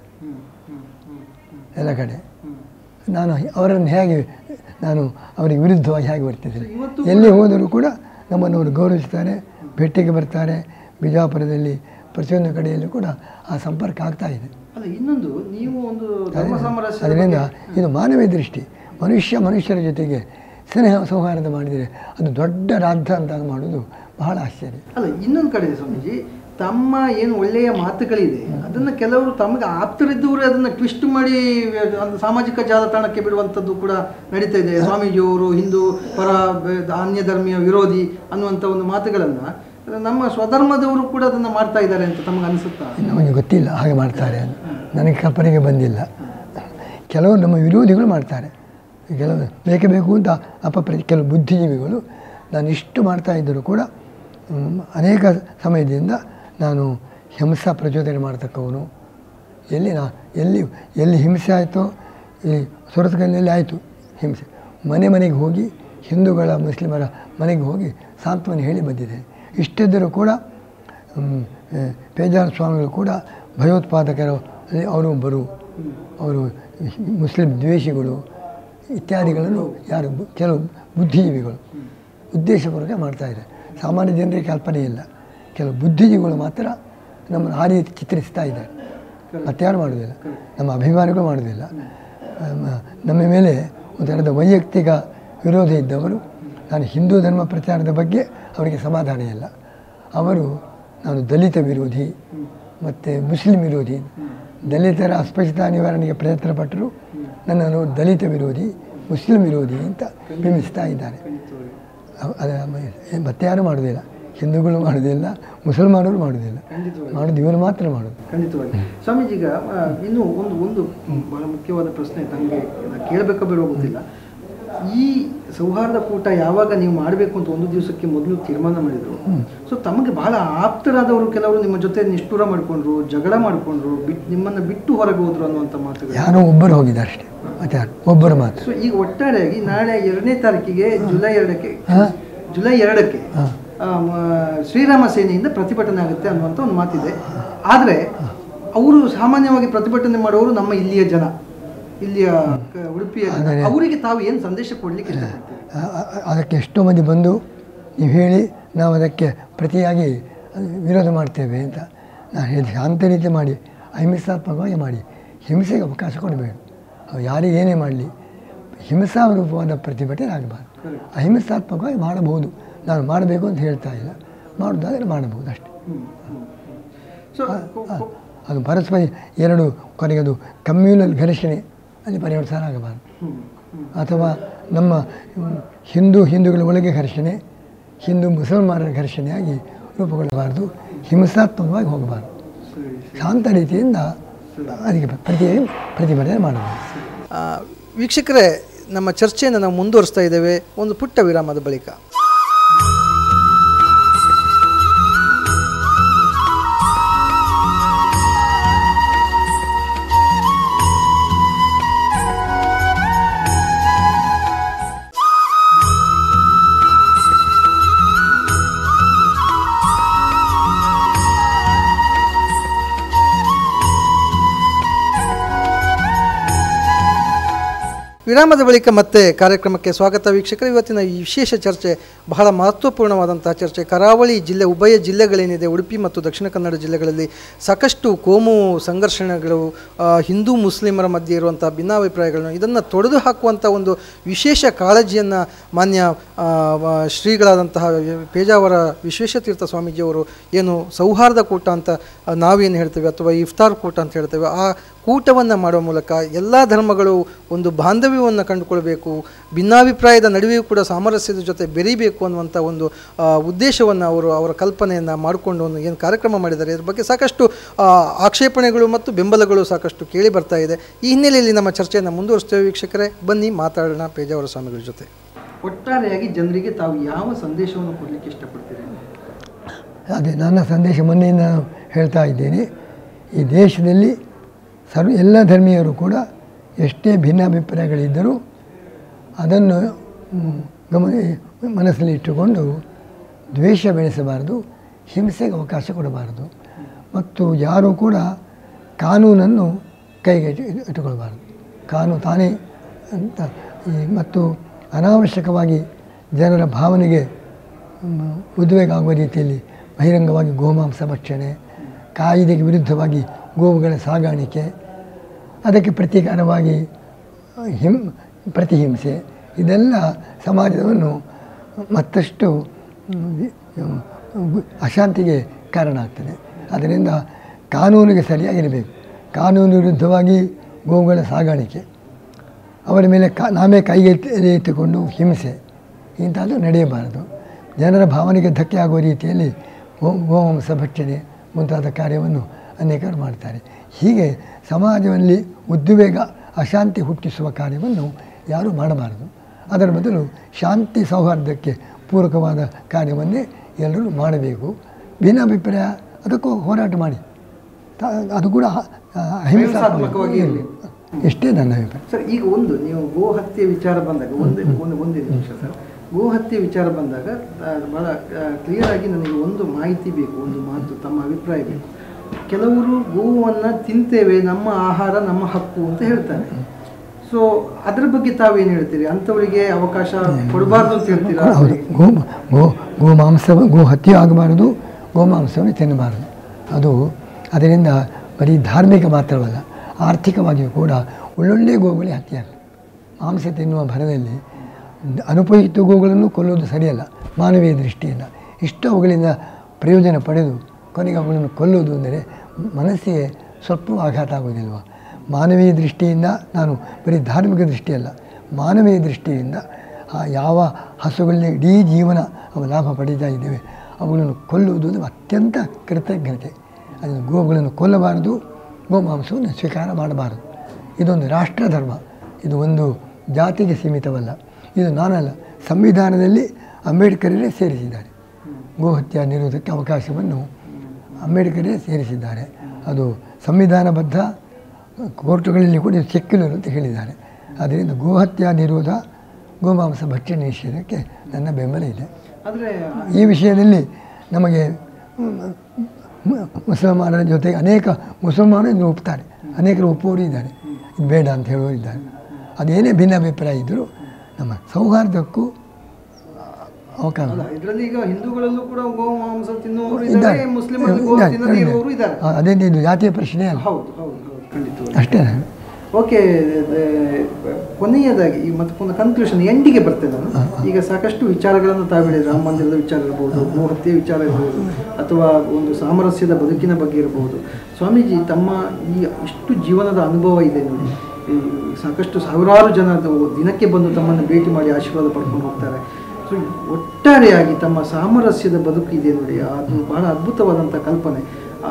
ಎಲ್ಲ ಕಡೆ ನಾನು ಅವರನ್ನು ಹೇಗೆ ನಾನು ಅವರಿಗೆ ವಿರುದ್ಧವಾಗಿ ಹೇಗೆ ವರ್ತಿಸಿದೆ ಎಲ್ಲಿ ಹೋದರೂ ಕೂಡ ನಮ್ಮನ್ನು ಅವರು ಗೌರವಿಸ್ತಾರೆ ಭೇಟಿಗೆ ಬರ್ತಾರೆ ಬಿಜಾಪುರದಲ್ಲಿ ಪ್ರತಿಯೊಂದು ಕಡೆಯಲ್ಲೂ ಕೂಡ ಆ ಸಂಪರ್ಕ ಆಗ್ತಾ ಇದೆ ಅಲ್ಲ ಇನ್ನೊಂದು ನೀವು ಒಂದು ಧರ್ಮ ಸಾಮರಸ್ಯ ಅದರಿಂದ ಇದು ಮಾನವೀಯ ದೃಷ್ಟಿ ಮನುಷ್ಯ ಮನುಷ್ಯರ ಜೊತೆಗೆ ಸ್ನೇಹ ಸೌಹಾರ್ದ ಮಾಡಿದರೆ ಅದು ದೊಡ್ಡ ರಾಜ್ಯ ಅಂತ ಮಾಡೋದು ಬಹಳ ಆಶ್ಚರ್ಯ ಅಲ್ಲ ಇನ್ನೊಂದು ಕಡೆ ಸ್ವಾಮೀಜಿ ತಮ್ಮ ಏನು ಒಳ್ಳೆಯ ಮಾತುಗಳಿದೆ ಅದನ್ನ ಕೆಲವರು ತಮಗೆ ಆಪ್ತರಿದ್ದವರು ಅದನ್ನ ಟ್ವಿಸ್ಟ್ ಮಾಡಿ ಒಂದು ಸಾಮಾಜಿಕ ಜಾಲತಾಣಕ್ಕೆ ಬಿಡುವಂಥದ್ದು ಕೂಡ ನಡೀತಾ ಇದೆ ಸ್ವಾಮೀಜಿಯವರು ಹಿಂದೂ ಪರ ಬೆ- ಅನ್ಯ ಧರ್ಮೀಯ ವಿರೋಧಿ ಅನ್ನುವಂಥ ಒಂದು ಮಾತುಗಳನ್ನ ನಮ್ಮ ಸ್ವಧರ್ಮದವರು ಕೂಡ ಅದನ್ನ ಮಾಡ್ತಾ ಇದ್ದಾರೆ ಅಂತ ತಮಗೆ ಅನಿಸುತ್ತಾ ನಮಗೆ ಗೊತ್ತಿಲ್ಲ ಹಾಗೆ ಮಾಡ್ತಾರೆ ಅಂತ ನನಗೆ ಕಲ್ಪನೆಗೆ ಬಂದಿಲ್ಲ ಕೆಲವರು ನಮ್ಮ ವಿರೋಧಿಗಳು ಮಾಡ್ತಾರೆ ಕೆಲವು ಬೇಕೇ ಬೇಕು ಅಂತ ಅಪಪ್ರ ಕೆಲವು ಬುದ್ಧಿಜೀವಿಗಳು ನಾನು ಇಷ್ಟು ಮಾಡ್ತಾ ಇದ್ದರೂ ಕೂಡ ಮ್, ಅನೇಕ ಸಮಯದಿಂದ ನಾನು ಹಿಂಸಾ ಪ್ರಚೋದನೆ ಮಾಡ್ತಕ್ಕವನು ಎಲ್ಲಿ ನಾ ಎಲ್ಲಿ ಎಲ್ಲಿ ಹಿಂಸೆ ಆಯಿತೋ ಈ ಸುರತ್ಕಲ್ನಲ್ಲಿ ಆಯಿತು ಹಿಂಸೆ ಮನೆ ಮನೆಗೆ ಹೋಗಿ ಹಿಂದೂಗಳ ಮುಸ್ಲಿಮರ ಮನೆಗೆ ಹೋಗಿ ಸಾಂತ್ವನ ಹೇಳಿ ಬಂದಿದ್ದೇನೆ ಇಷ್ಟಿದ್ದರೂ ಕೂಡ ಹ್ಮ್, ಆ, ಪೇಜಾರ ಸ್ವಾಮಿಗಳು ಕೂಡ ಭಯೋತ್ಪಾದಕರು ಅಲ್ಲಿ ಅವರು ಒಬ್ಬರು ಅವರು ಮುಸ್ಲಿಂ ದ್ವೇಷಿಗಳು ಇತ್ಯಾದಿಗಳನ್ನು ಯಾರು ಬು- ಕೆಲವು ಬುದ್ಧಿಜೀವಿಗಳು ಉದ್ದೇಶಪೂರ್ವಕ ಮಾಡ್ತಾ ಇದ್ದಾರೆ ಸಾಮಾನ್ಯ ಜನರಿಗೆ ಕಲ್ಪನೆ ಇಲ್ಲ ಕೆಲವು ಬುದ್ಧಿಜೀವಿಗಳು ಮಾತ್ರ ನಮ್ಮನ್ನು ಆ ರೀತಿ ಚಿತ್ರಿಸ್ತಾ ಇದ್ದಾರೆ ಮತ್ತಾರು ಮಾಡೋದಿಲ್ಲ ನಮ್ಮ ಅಭಿಮಾನಿಗಳು ಮಾಡೋದಿಲ್ಲ ನಮ್ಮ- ನಮ್ಮ ಮೇಲೆ ಒಂದು ಥರದ ವೈಯಕ್ತಿಕ ವಿರೋಧ ಇದ್ದವರು ನಾನು ಹಿಂದೂ ಧರ್ಮ ಪ್ರಚಾರದ ಬಗ್ಗೆ ಅವರಿಗೆ ಸಮಾಧಾನ ಇಲ್ಲ ಅವರು ನಾನು ದಲಿತ ವಿರೋಧಿ ಮತ್ತು ಮುಸ್ಲಿಂ ವಿರೋಧಿ ದಲಿತರ ಅಸ್ಪೃಶ್ಯತಾ ನಿವಾರಣೆಗೆ ಪ್ರಯತ್ನ ಪಟ್ಟರು ನನ್ನನ್ನು ದಲಿತ ವಿರೋಧಿ ಮುಸ್ಲಿಂ ವಿರೋಧಿ ಅಂತ ಬಿಂಬಿಸ್ತಾ ಇದ್ದಾರೆ ಅವ- ಅದ ಮ- ಮತ್ತೆ ಯಾರು ಮಾಡೋದಿಲ್ಲ ಹಿಂದೂಗಳು ಮಾಡೋದಿಲ್ಲ ಮುಸಲ್ಮಾನರು ಮಾಡೋದಿಲ್ಲ ಮಾಡೋದು ಇವರು ಮಾತ್ರ ಮಾಡೋದು ಖಂಡಿತವಾಗಿ ಸ್ವಾಮೀಜಿ ಈಗ ಆ, ಇನ್ನು ಒಂದು ಒಂದು ಬಹಳ ಮುಖ್ಯವಾದ ಪ್ರಶ್ನೆ ತಮಗೆ ಕೇಳಬೇಕೋ ಬೇಡೋ ಗೊತ್ತಿಲ್ಲ ಈ ಸೌಹಾರ್ದ ಕೂಟ ಯಾವಾಗ ನೀವು ಮಾಡಬೇಕು ಅಂತ ಒಂದು ದಿವಸಕ್ಕೆ ಮೊದಲು ತೀರ್ಮಾನ ಮಾಡಿದ್ರು ಸೊ ತಮಗೆ ಬಹಳ ಆಪ್ತರಾದವರು ಕೆಲವರು ನಿಮ್ಮ ಜೊತೆ ನಿಷ್ಠುರ ಮಾಡಿಕೊಂಡ್ರು ಜಗಳ ಮಾಡಿಕೊಂಡ್ರು ಬಿಟ್ಟು ನಿಮ್ಮನ್ನು ಬಿಟ್ಟು ಹೊರಗೆ ಹೋದ್ರು ಅನ್ನುವಂಥ ಮಾತುಗಳು ಯಾರೋ ಒಬ್ಬರು ಹೋಗಿದ್ದಾರೆ ಅಷ್ಟೇ ಮತ್ತೆ ಯಾರು ಒಬ್ಬರು ಮಾತ್ರ ಸೊ ಈಗ ಒಟ್ಟಾರೆಯಾಗಿ ನಾಳೆ ಎರಡನೇ ತಾರೀಕಿಗೆ ಜುಲೈ ಎರಡಕ್ಕೆ ಜುಲೈ ಎರಡಕ್ಕೆ ಆ, ಮ- ಶ್ರೀರಾಮ ಸೇನೆಯಿಂದ ಪ್ರತಿಭಟನೆ ಆಗುತ್ತೆ ಅನ್ನುವಂಥ ಒಂದು ಮಾತಿದೆ ಆದರೆ ಅವರು ಸಾಮಾನ್ಯವಾಗಿ ಪ್ರತಿಭಟನೆ ಮಾಡುವವರು ನಮ್ಮ ಇಲ್ಲಿಯ ಜನ ಇಲ್ಲಿಯ ಕ- ಉಡುಪಿಯ ಜನ. ಅವರಿಗೆ ತಾವು ಏನು ಸಂದೇಶ ಕೊಡ್ಲಿಕ್ಕೆ ಇಷ್ಟಪಡ್ತೀವಿ ಆ- ಆ- ಅದಕ್ಕೆ ಎಷ್ಟೋ ಮಂದಿ ಬಂದು ನೀವು ಹೇಳಿ ನಾವು ಅದಕ್ಕೆ ಪ್ರತಿಯಾಗಿ ಅದು ವಿರೋಧ ಮಾಡ್ತೇವೆ ಅಂತ ನಾನು ಹೇಳಿದೆ ಶಾಂತ ರೀತಿ ಮಾಡಿ ಅಹಿಂಸಾತ್ಮಕವಾಗಿ ಮಾಡಿ ಹಿಂಸೆಗೆ ಅವಕಾಶ ಕೊಡಬೇಡ ಅವು ಯಾರೇ ಏನೇ ಮಾಡಲಿ ಹಿಂಸಾರೂಪವಾದ ಪ್ರತಿಭಟನೆ ಆಗಬಾರ್ದು ಅಹಿಂಸಾತ್ಮಕವಾಗಿ ಮಾಡಬಹುದು ನಾನು ಮಾಡಬೇಕು ಅಂತ ಹೇಳ್ತಾ ಇಲ್ಲ ಮಾಡೋದಾದರೆ ಮಾಡಬಹುದು ಅಷ್ಟೇ ಸೊ ಅದು ಪರಸ್ಪರ ಎರಡು ಕೊನೆಗೆ ಅದು ಕಮ್ಯೂನಲ್ ಘರ್ಷಣೆ ಅಲ್ಲಿ ಪರಿವರ್ತನೆ ಆಗಬಾರ್ದು ಅಥವಾ ನಮ್ಮ ಮ್, ಹಿಂದೂ ಹಿಂದೂಗಳ ಒಳಗೆ ಘರ್ಷಣೆ ಹಿಂದೂ ಮುಸಲ್ಮಾನರ ಘರ್ಷಣೆಯಾಗಿ ರೂಪುಗೊಳ್ಳಬಾರ್ದು ಹಿಂಸಾತ್ಮಕವಾಗಿ ಹೋಗಬಾರ್ದು ಶಾಂತ ರೀತಿಯಿಂದ ಅದಕ್ಕೆ ಪ್ರತಿ ಪ್ರತಿಭಟನೆ ಮಾಡಬಹುದು ಆ, ವೀಕ್ಷಕರೇ ನಮ್ಮ ಚರ್ಚೆಯನ್ನು ನಾವು ಮುಂದುವರಿಸ್ತಾ ಇದ್ದೇವೆ ಒಂದು ಪುಟ್ಟ ವಿರಾಮದ ಬಳಿಕ ವಿರಾಮದ ಬಳಿಕ ಮತ್ತೆ ಕಾರ್ಯಕ್ರಮಕ್ಕೆ ಸ್ವಾಗತ ವೀಕ್ಷಕರು ಇವತ್ತಿನ ಈ ವಿಶೇಷ ಚರ್ಚೆ ಬಹಳ ಮಹತ್ವಪೂರ್ಣವಾದಂತಹ ಚರ್ಚೆ ಕರಾವಳಿ ಜಿಲ್ಲೆ ಉಭಯ ಜಿಲ್ಲೆಗಳೇನಿದೆ ಉಡುಪಿ ಮತ್ತು ದಕ್ಷಿಣ ಕನ್ನಡ ಜಿಲ್ಲೆಗಳಲ್ಲಿ ಸಾಕಷ್ಟು ಕೋಮು ಸಂಘರ್ಷಣೆಗಳು ಆ, ಹಿಂದೂ ಮುಸ್ಲಿಮರ ಮಧ್ಯೆ ಇರುವಂತಹ ಭಿನ್ನಾಭಿಪ್ರಾಯಗಳನ್ನು ಇದನ್ನು ತೊಡೆದು ಹಾಕುವಂಥ ಒಂದು ವಿಶೇಷ ಕಾಳಜಿಯನ್ನು ಮಾನ್ಯ ಆ, ವ- ಶ್ರೀಗಳಾದಂತಹ ಪೇಜಾವರ ವಿಶ್ವೇಶತೀರ್ಥ ಸ್ವಾಮೀಜಿಯವರು ಏನು ಸೌಹಾರ್ದ ಕೂಟ ಅಂತ ಆ, ನಾವೇನು ಹೇಳ್ತೇವೆ ಅಥವಾ ಇಫ್ತಾರ್ ಕೂಟ ಅಂತ ಹೇಳ್ತೇವೆ ಆ ಕೂಟವನ್ನು ಮಾಡುವ ಮೂಲಕ ಎಲ್ಲ ಧರ್ಮಗಳು ಒಂದು ಬಾಂಧವ್ಯವನ್ನು ಕಂಡುಕೊಳ್ಬೇಕು ಭಿನ್ನಾಭಿಪ್ರಾಯದ ನಡುವೆಯೂ ಕೂಡ ಸಾಮರಸ್ಯದ ಜೊತೆ ಬೆರೀಬೇಕು ಅನ್ನುವಂಥ ಒಂದು ಉದ್ದೇಶವನ್ನು ಅವರು ಅವರ ಕಲ್ಪನೆಯನ್ನು ಮಾಡಿಕೊಂಡು ಒಂದು ಏನು ಕಾರ್ಯಕ್ರಮ ಮಾಡಿದ್ದಾರೆ ಇದ್ರ ಬಗ್ಗೆ ಸಾಕಷ್ಟು ಆ, ಆಕ್ಷೇಪಣೆಗಳು ಮತ್ತು ಬೆಂಬಲಗಳು ಸಾಕಷ್ಟು ಕೇಳಿ ಬರ್ತಾ ಇದೆ ಈ ಹಿನ್ನೆಲೆಯಲ್ಲಿ ನಮ್ಮ ಚರ್ಚೆಯನ್ನು ಮುಂದುವರಿಸ್ತೇವೆ ವೀಕ್ಷಕರೇ ಬನ್ನಿ ಮಾತಾಡೋಣ ಪೇಜಾವರ ಸ್ವಾಮಿಗಳ ಜೊತೆ ಒಟ್ಟಾರೆಯಾಗಿ ಜನರಿಗೆ ತಾವು ಯಾವ ಸಂದೇಶವನ್ನು ಕೊಡಲಿಕ್ಕೆ ಇಷ್ಟಪಡ್ತೀರಿ ಅದೇ ನನ್ನ ಸಂದೇಶ ಮೊನ್ನೆಯಿಂದ ನಾನು ಹೇಳ್ತಾ ಇದ್ದೇನೆ ಈ ದೇಶದಲ್ಲಿ ಸರ್ವ ಎಲ್ಲ ಧರ್ಮೀಯರು ಕೂಡ ಎಷ್ಟೇ ಭಿನ್ನಾಭಿಪ್ರಾಯಗಳಿದ್ದರೂ ಅದನ್ನು ಮ್, ಗಮನ ಮನಸ್ಸಲ್ಲಿ ಇಟ್ಟುಕೊಂಡು ದ್ವೇಷ ಬೆಳೆಸಬಾರದು ಹಿಂಸೆಗೆ ಅವಕಾಶ ಕೊಡಬಾರದು ಮತ್ತು ಯಾರೂ ಕೂಡ ಕಾನೂನನ್ನು ಕೈಗೆ ಇಟ್ಟು- ಇಟ್ಟುಕೊಳ್ಬಾರ್ದು ಕಾನೂನು ತಾನೇ ಅಂತ ಈ ಮತ್ತು ಅನಾವಶ್ಯಕವಾಗಿ ಜನರ ಭಾವನೆಗೆ ಮ್, ಉದ್ವೇಗ ಆಗುವ ರೀತಿಯಲ್ಲಿ ಬಹಿರಂಗವಾಗಿ ಗೋಮಾಂಸ ಭಕ್ಷಣೆ ಕಾಯಿದೆಗೆ ವಿರುದ್ಧವಾಗಿ ಗೋವುಗಳ ಸಾಗಾಣಿಕೆ ಅದಕ್ಕೆ ಪ್ರತೀಕಾರವಾಗಿ ಹಿಂ ಪ್ರತಿಹಿಂಸೆ ಇದೆಲ್ಲ ಸಮಾಜವನ್ನು ಮತ್ತಷ್ಟು ಮ್, ವಿ- ಮ್, ಅಶಾಂತಿಗೆ ಕಾರಣ ಆಗ್ತದೆ ಅದರಿಂದ ಕಾನೂನಿಗೆ ಸರಿಯಾಗಿರಬೇಕು ಕಾನೂನು ವಿರುದ್ಧವಾಗಿ ಗೋವುಗಳ ಸಾಗಾಣಿಕೆ ಅವರ ಮೇಲೆ ಕಾ ನಾವೇ ಕೈಗೆ ಎತ್ತಿ- ಎತ್ತಿಕೊಂಡು ಹಿಂಸೆ ಇಂಥದ್ದು ನಡೆಯಬಾರದು ಜನರ ಭಾವನೆಗೆ ಧಕ್ಕೆ ಆಗುವ ರೀತಿಯಲ್ಲಿ ಗೋ ಗೋವಂಶ ಭಕ್ಷಣೆ ಮುಂತಾದ ಕಾರ್ಯವನ್ನು ಅನೇಕರು ಮಾಡ್ತಾರೆ ಹೀಗೆ ಸಮಾಜದಲ್ಲಿ ಉದ್ವೇಗ ಅಶಾಂತಿ ಹುಟ್ಟಿಸುವ ಕಾರ್ಯವನ್ನು ಯಾರೂ ಮಾಡಬಾರದು ಅದರ ಬದಲು ಶಾಂತಿ ಸೌಹಾರ್ದಕ್ಕೆ ಪೂರಕವಾದ ಕಾರ್ಯವನ್ನೇ ಎಲ್ಲರೂ ಮಾಡಬೇಕು ಭಿನ್ನಾಭಿಪ್ರಾಯ ಅದಕ್ಕೂ ಹೋರಾಟ ಮಾಡಿ ತ- ಅದು ಕೂಡ ಅಹಿಂಸಾತ್ಮಕವಾಗಿ ಇರ್ಲಿ. ಎಷ್ಟೇ ನನ್ನ ಅಭಿಪ್ರಾಯ ಸರ್ ಈಗ ಒಂದು ನೀವು ಗೋ ಹತ್ಯೆ ವಿಚಾರ ಬಂದಾಗ ಒಂದು ಒಂದು ಒಂದೇ ನಿಮಿಷ ಸರ್ ಗೋ ಹತ್ಯೆ ವಿಚಾರ ಬಂದಾಗ ಆ, ಬಹಳ ಕ್ಲಿಯರ್ ಆಗಿ ನನಗೆ ಒಂದು ಮಾಹಿತಿ ಬೇಕು ಒಂದು ಮಾತು ತಮ್ಮ ಅಭಿಪ್ರಾಯ ಬೇಕು ಕೆಲವರು ಗೋವನ್ನು ತಿಂತೇವೆ ನಮ್ಮ ಆಹಾರ ನಮ್ಮ ಹಕ್ಕು ಅಂತ ಹೇಳ್ತಾರೆ ಸೊ ಅದ್ರ ಬಗ್ಗೆ ತಾವೇನು ಹೇಳ್ತೀರಿ ಅಂಥವರಿಗೆ ಅವಕಾಶ ಕೊಡಬಾರ್ದು ಅಂತ ಹೇಳ್ತೀರಾ ಹೌದು ಗೋ ಗೋ ಗೋಮಾಂಸ ಗೋ ಹತ್ಯೆ ಆಗಬಾರದು ಗೋಮಾಂಸವನ್ನು ತಿನ್ನಬಾರದು ಅದು ಅದರಿಂದ ಬರೀ ಧಾರ್ಮಿಕ ಮಾತ್ರವಲ್ಲ ಆರ್ಥಿಕವಾಗಿಯೂ ಕೂಡ ಒಳ್ಳೊಳ್ಳೆ ಗೋಗಳೇ ಹತ್ಯೆ ಆಗ್ತದೆ ಮಾಂಸ ತಿನ್ನುವ ಭರದಲ್ಲಿ ಅನುಪಯುಕ್ತ ಗೋಗಳನ್ನು ಕೊಲ್ಲೋದು ಸರಿಯಲ್ಲ ಮಾನವೀಯ ದೃಷ್ಟಿಯಿಂದ ಇಷ್ಟು ಅವುಗಳಿಂದ ಪ್ರಯೋಜನ ಪಡೆದು ಕೊನೆಗೆ ಅವುಗಳನ್ನು ಕೊಲ್ಲುವುದು ಅಂದರೆ ಮನಸ್ಸಿಗೆ ಸ್ವಲ್ಪ ಆಘಾತ ಆಗೋದಿಲ್ವ ಮಾನವೀಯ ದೃಷ್ಟಿಯಿಂದ ನಾನು ಬರೀ ಧಾರ್ಮಿಕ ದೃಷ್ಟಿಯಲ್ಲ ಮಾನವೀಯ ದೃಷ್ಟಿಯಿಂದ ಆ ಯಾವ ಹಸುಗಳಲ್ಲಿ ಇಡೀ ಜೀವನ ಅವು ಲಾಭ ಪಡೀತಾ ಇದ್ದೇವೆ ಅವುಗಳನ್ನು ಕೊಲ್ಲುವುದು ಅಂದರೆ ಅತ್ಯಂತ ಕೃತಜ್ಞತೆ ಅದನ್ನು ಗೋವುಗಳನ್ನು ಕೊಲ್ಲಬಾರದು ಗೋಮಾಂಸವನ್ನು ಸ್ವೀಕಾರ ಮಾಡಬಾರದು ಇದೊಂದು ರಾಷ್ಟ್ರ ಧರ್ಮ ಇದು ಒಂದು ಜಾತಿಗೆ ಸೀಮಿತವಲ್ಲ ಇದು ನಾನಲ್ಲ ಸಂವಿಧಾನದಲ್ಲಿ ಅಂಬೇಡ್ಕರೇ ಸೇರಿಸಿದ್ದಾರೆ ಗೋಹತ್ಯೆ ನಿರೋಧಕ್ಕೆ ಅವಕಾಶವನ್ನು ಅಂಬೇಡ್ಕರೇ ಸೇರಿಸಿದ್ದಾರೆ ಅದು ಸಂವಿಧಾನಬದ್ಧ ಕೋರ್ಟುಗಳಲ್ಲಿ ಕೂಡ ಇದು ಸೆಕ್ಯುಲರ್ ಅಂತ ಹೇಳಿದ್ದಾರೆ ಆದ್ದರಿಂದ ಗೋಹತ್ಯೆ ನಿರೋಧ ಗೋಮಾಂಸ ಭಕ್ಷಣೆ ನಿಷೇಧಕ್ಕೆ ನನ್ನ ಬೆಂಬಲ ಇದೆ ಆದರೆ ಈ ವಿಷಯದಲ್ಲಿ ನಮಗೆ ಮ್, ಮ್, ಮುಸಲ್ಮಾನರ ಜೊತೆಗೆ ಅನೇಕ ಮುಸಲ್ಮಾನರು ಇದನ್ನು ಒಪ್ತಾರೆ ಅನೇಕರು ಒಪ್ಪುವವರು ಇದ್ದಾರೆ ಇದು ಬೇಡ ಅಂತ ಹೇಳುವವರು ಇದ್ದಾರೆ ಅದೇನೇ ಭಿನ್ನಾಭಿಪ್ರಾಯ ಇದ್ದರೂ ನಮ್ಮ ಸೌಹಾರ್ದಕ್ಕೂ ಅವಕಾಶ ಅಲ್ಲ ಇದರಲ್ಲಿ ಈಗ ಹಿಂದೂಗಳಲ್ಲೂ ಕೂಡ ಗೋಮಾಂಸ ತಿನ್ನುವವರು ಇದ್ದಾರೆ ಇದ್ದಾರೆ ಮುಸ್ಲಿಮರು ಗೋ ಇದ್ದಾರೆ, ತಿನ್ನದೇ ಇರುವವರು ಇದ್ದಾರೆ ಆ, ಅದೇ ಇದು ಜಾತಿಯ ಪ್ರಶ್ನೆ ಅಲ್ಲ ಹೌದು ಹೌದು ಹೌದು ಖಂಡಿತವಾಗಿ ಅಷ್ಟೇ ಓಕೆ ಕೊನೆಯದಾಗಿ ಈ ಮತ್ತೆ ಒಂದು ಕನ್ಕ್ಲೂಷನ್ ಎಂಡಿಗೆ ಬರ್ತೇನೆ ನಾನು ಈಗ ಸಾಕಷ್ಟು ವಿಚಾರಗಳನ್ನು ತಾವು ಹೇಳಿದ್ರೆ ರಾಮ ಮಂದಿರದ ವಿಚಾರ ಇರಬಹುದು ಗೋಹತ್ಯೆ ವಿಚಾರ ಇರಬಹುದು ಅಥವಾ ಒಂದು ಸಾಮರಸ್ಯದ ಬದುಕಿನ ಬಗ್ಗೆ ಇರಬಹುದು ಸ್ವಾಮೀಜಿ ತಮ್ಮ ಈ ಇಷ್ಟು ಜೀವನದ ಅನುಭವ ಇದೆ ನೋಡಿ ಈ ಸಾಕಷ್ಟು ಸಾವಿರಾರು ಜನ ಅದು ದಿನಕ್ಕೆ ಬಂದು ತಮ್ಮನ್ನು ಭೇಟಿ ಮಾಡಿ ಆಶೀರ್ವಾದ ಪಡ್ಕೊಂಡು ಹೋಗ್ತಾರೆ ಸೊ ಒಟ್ಟಾರೆಯಾಗಿ ತಮ್ಮ ಸಾಮರಸ್ಯದ ಬದುಕು ಇದೆ ನೋಡಿ ಅದು ಬಹಳ ಅದ್ಭುತವಾದಂಥ ಕಲ್ಪನೆ ಆ,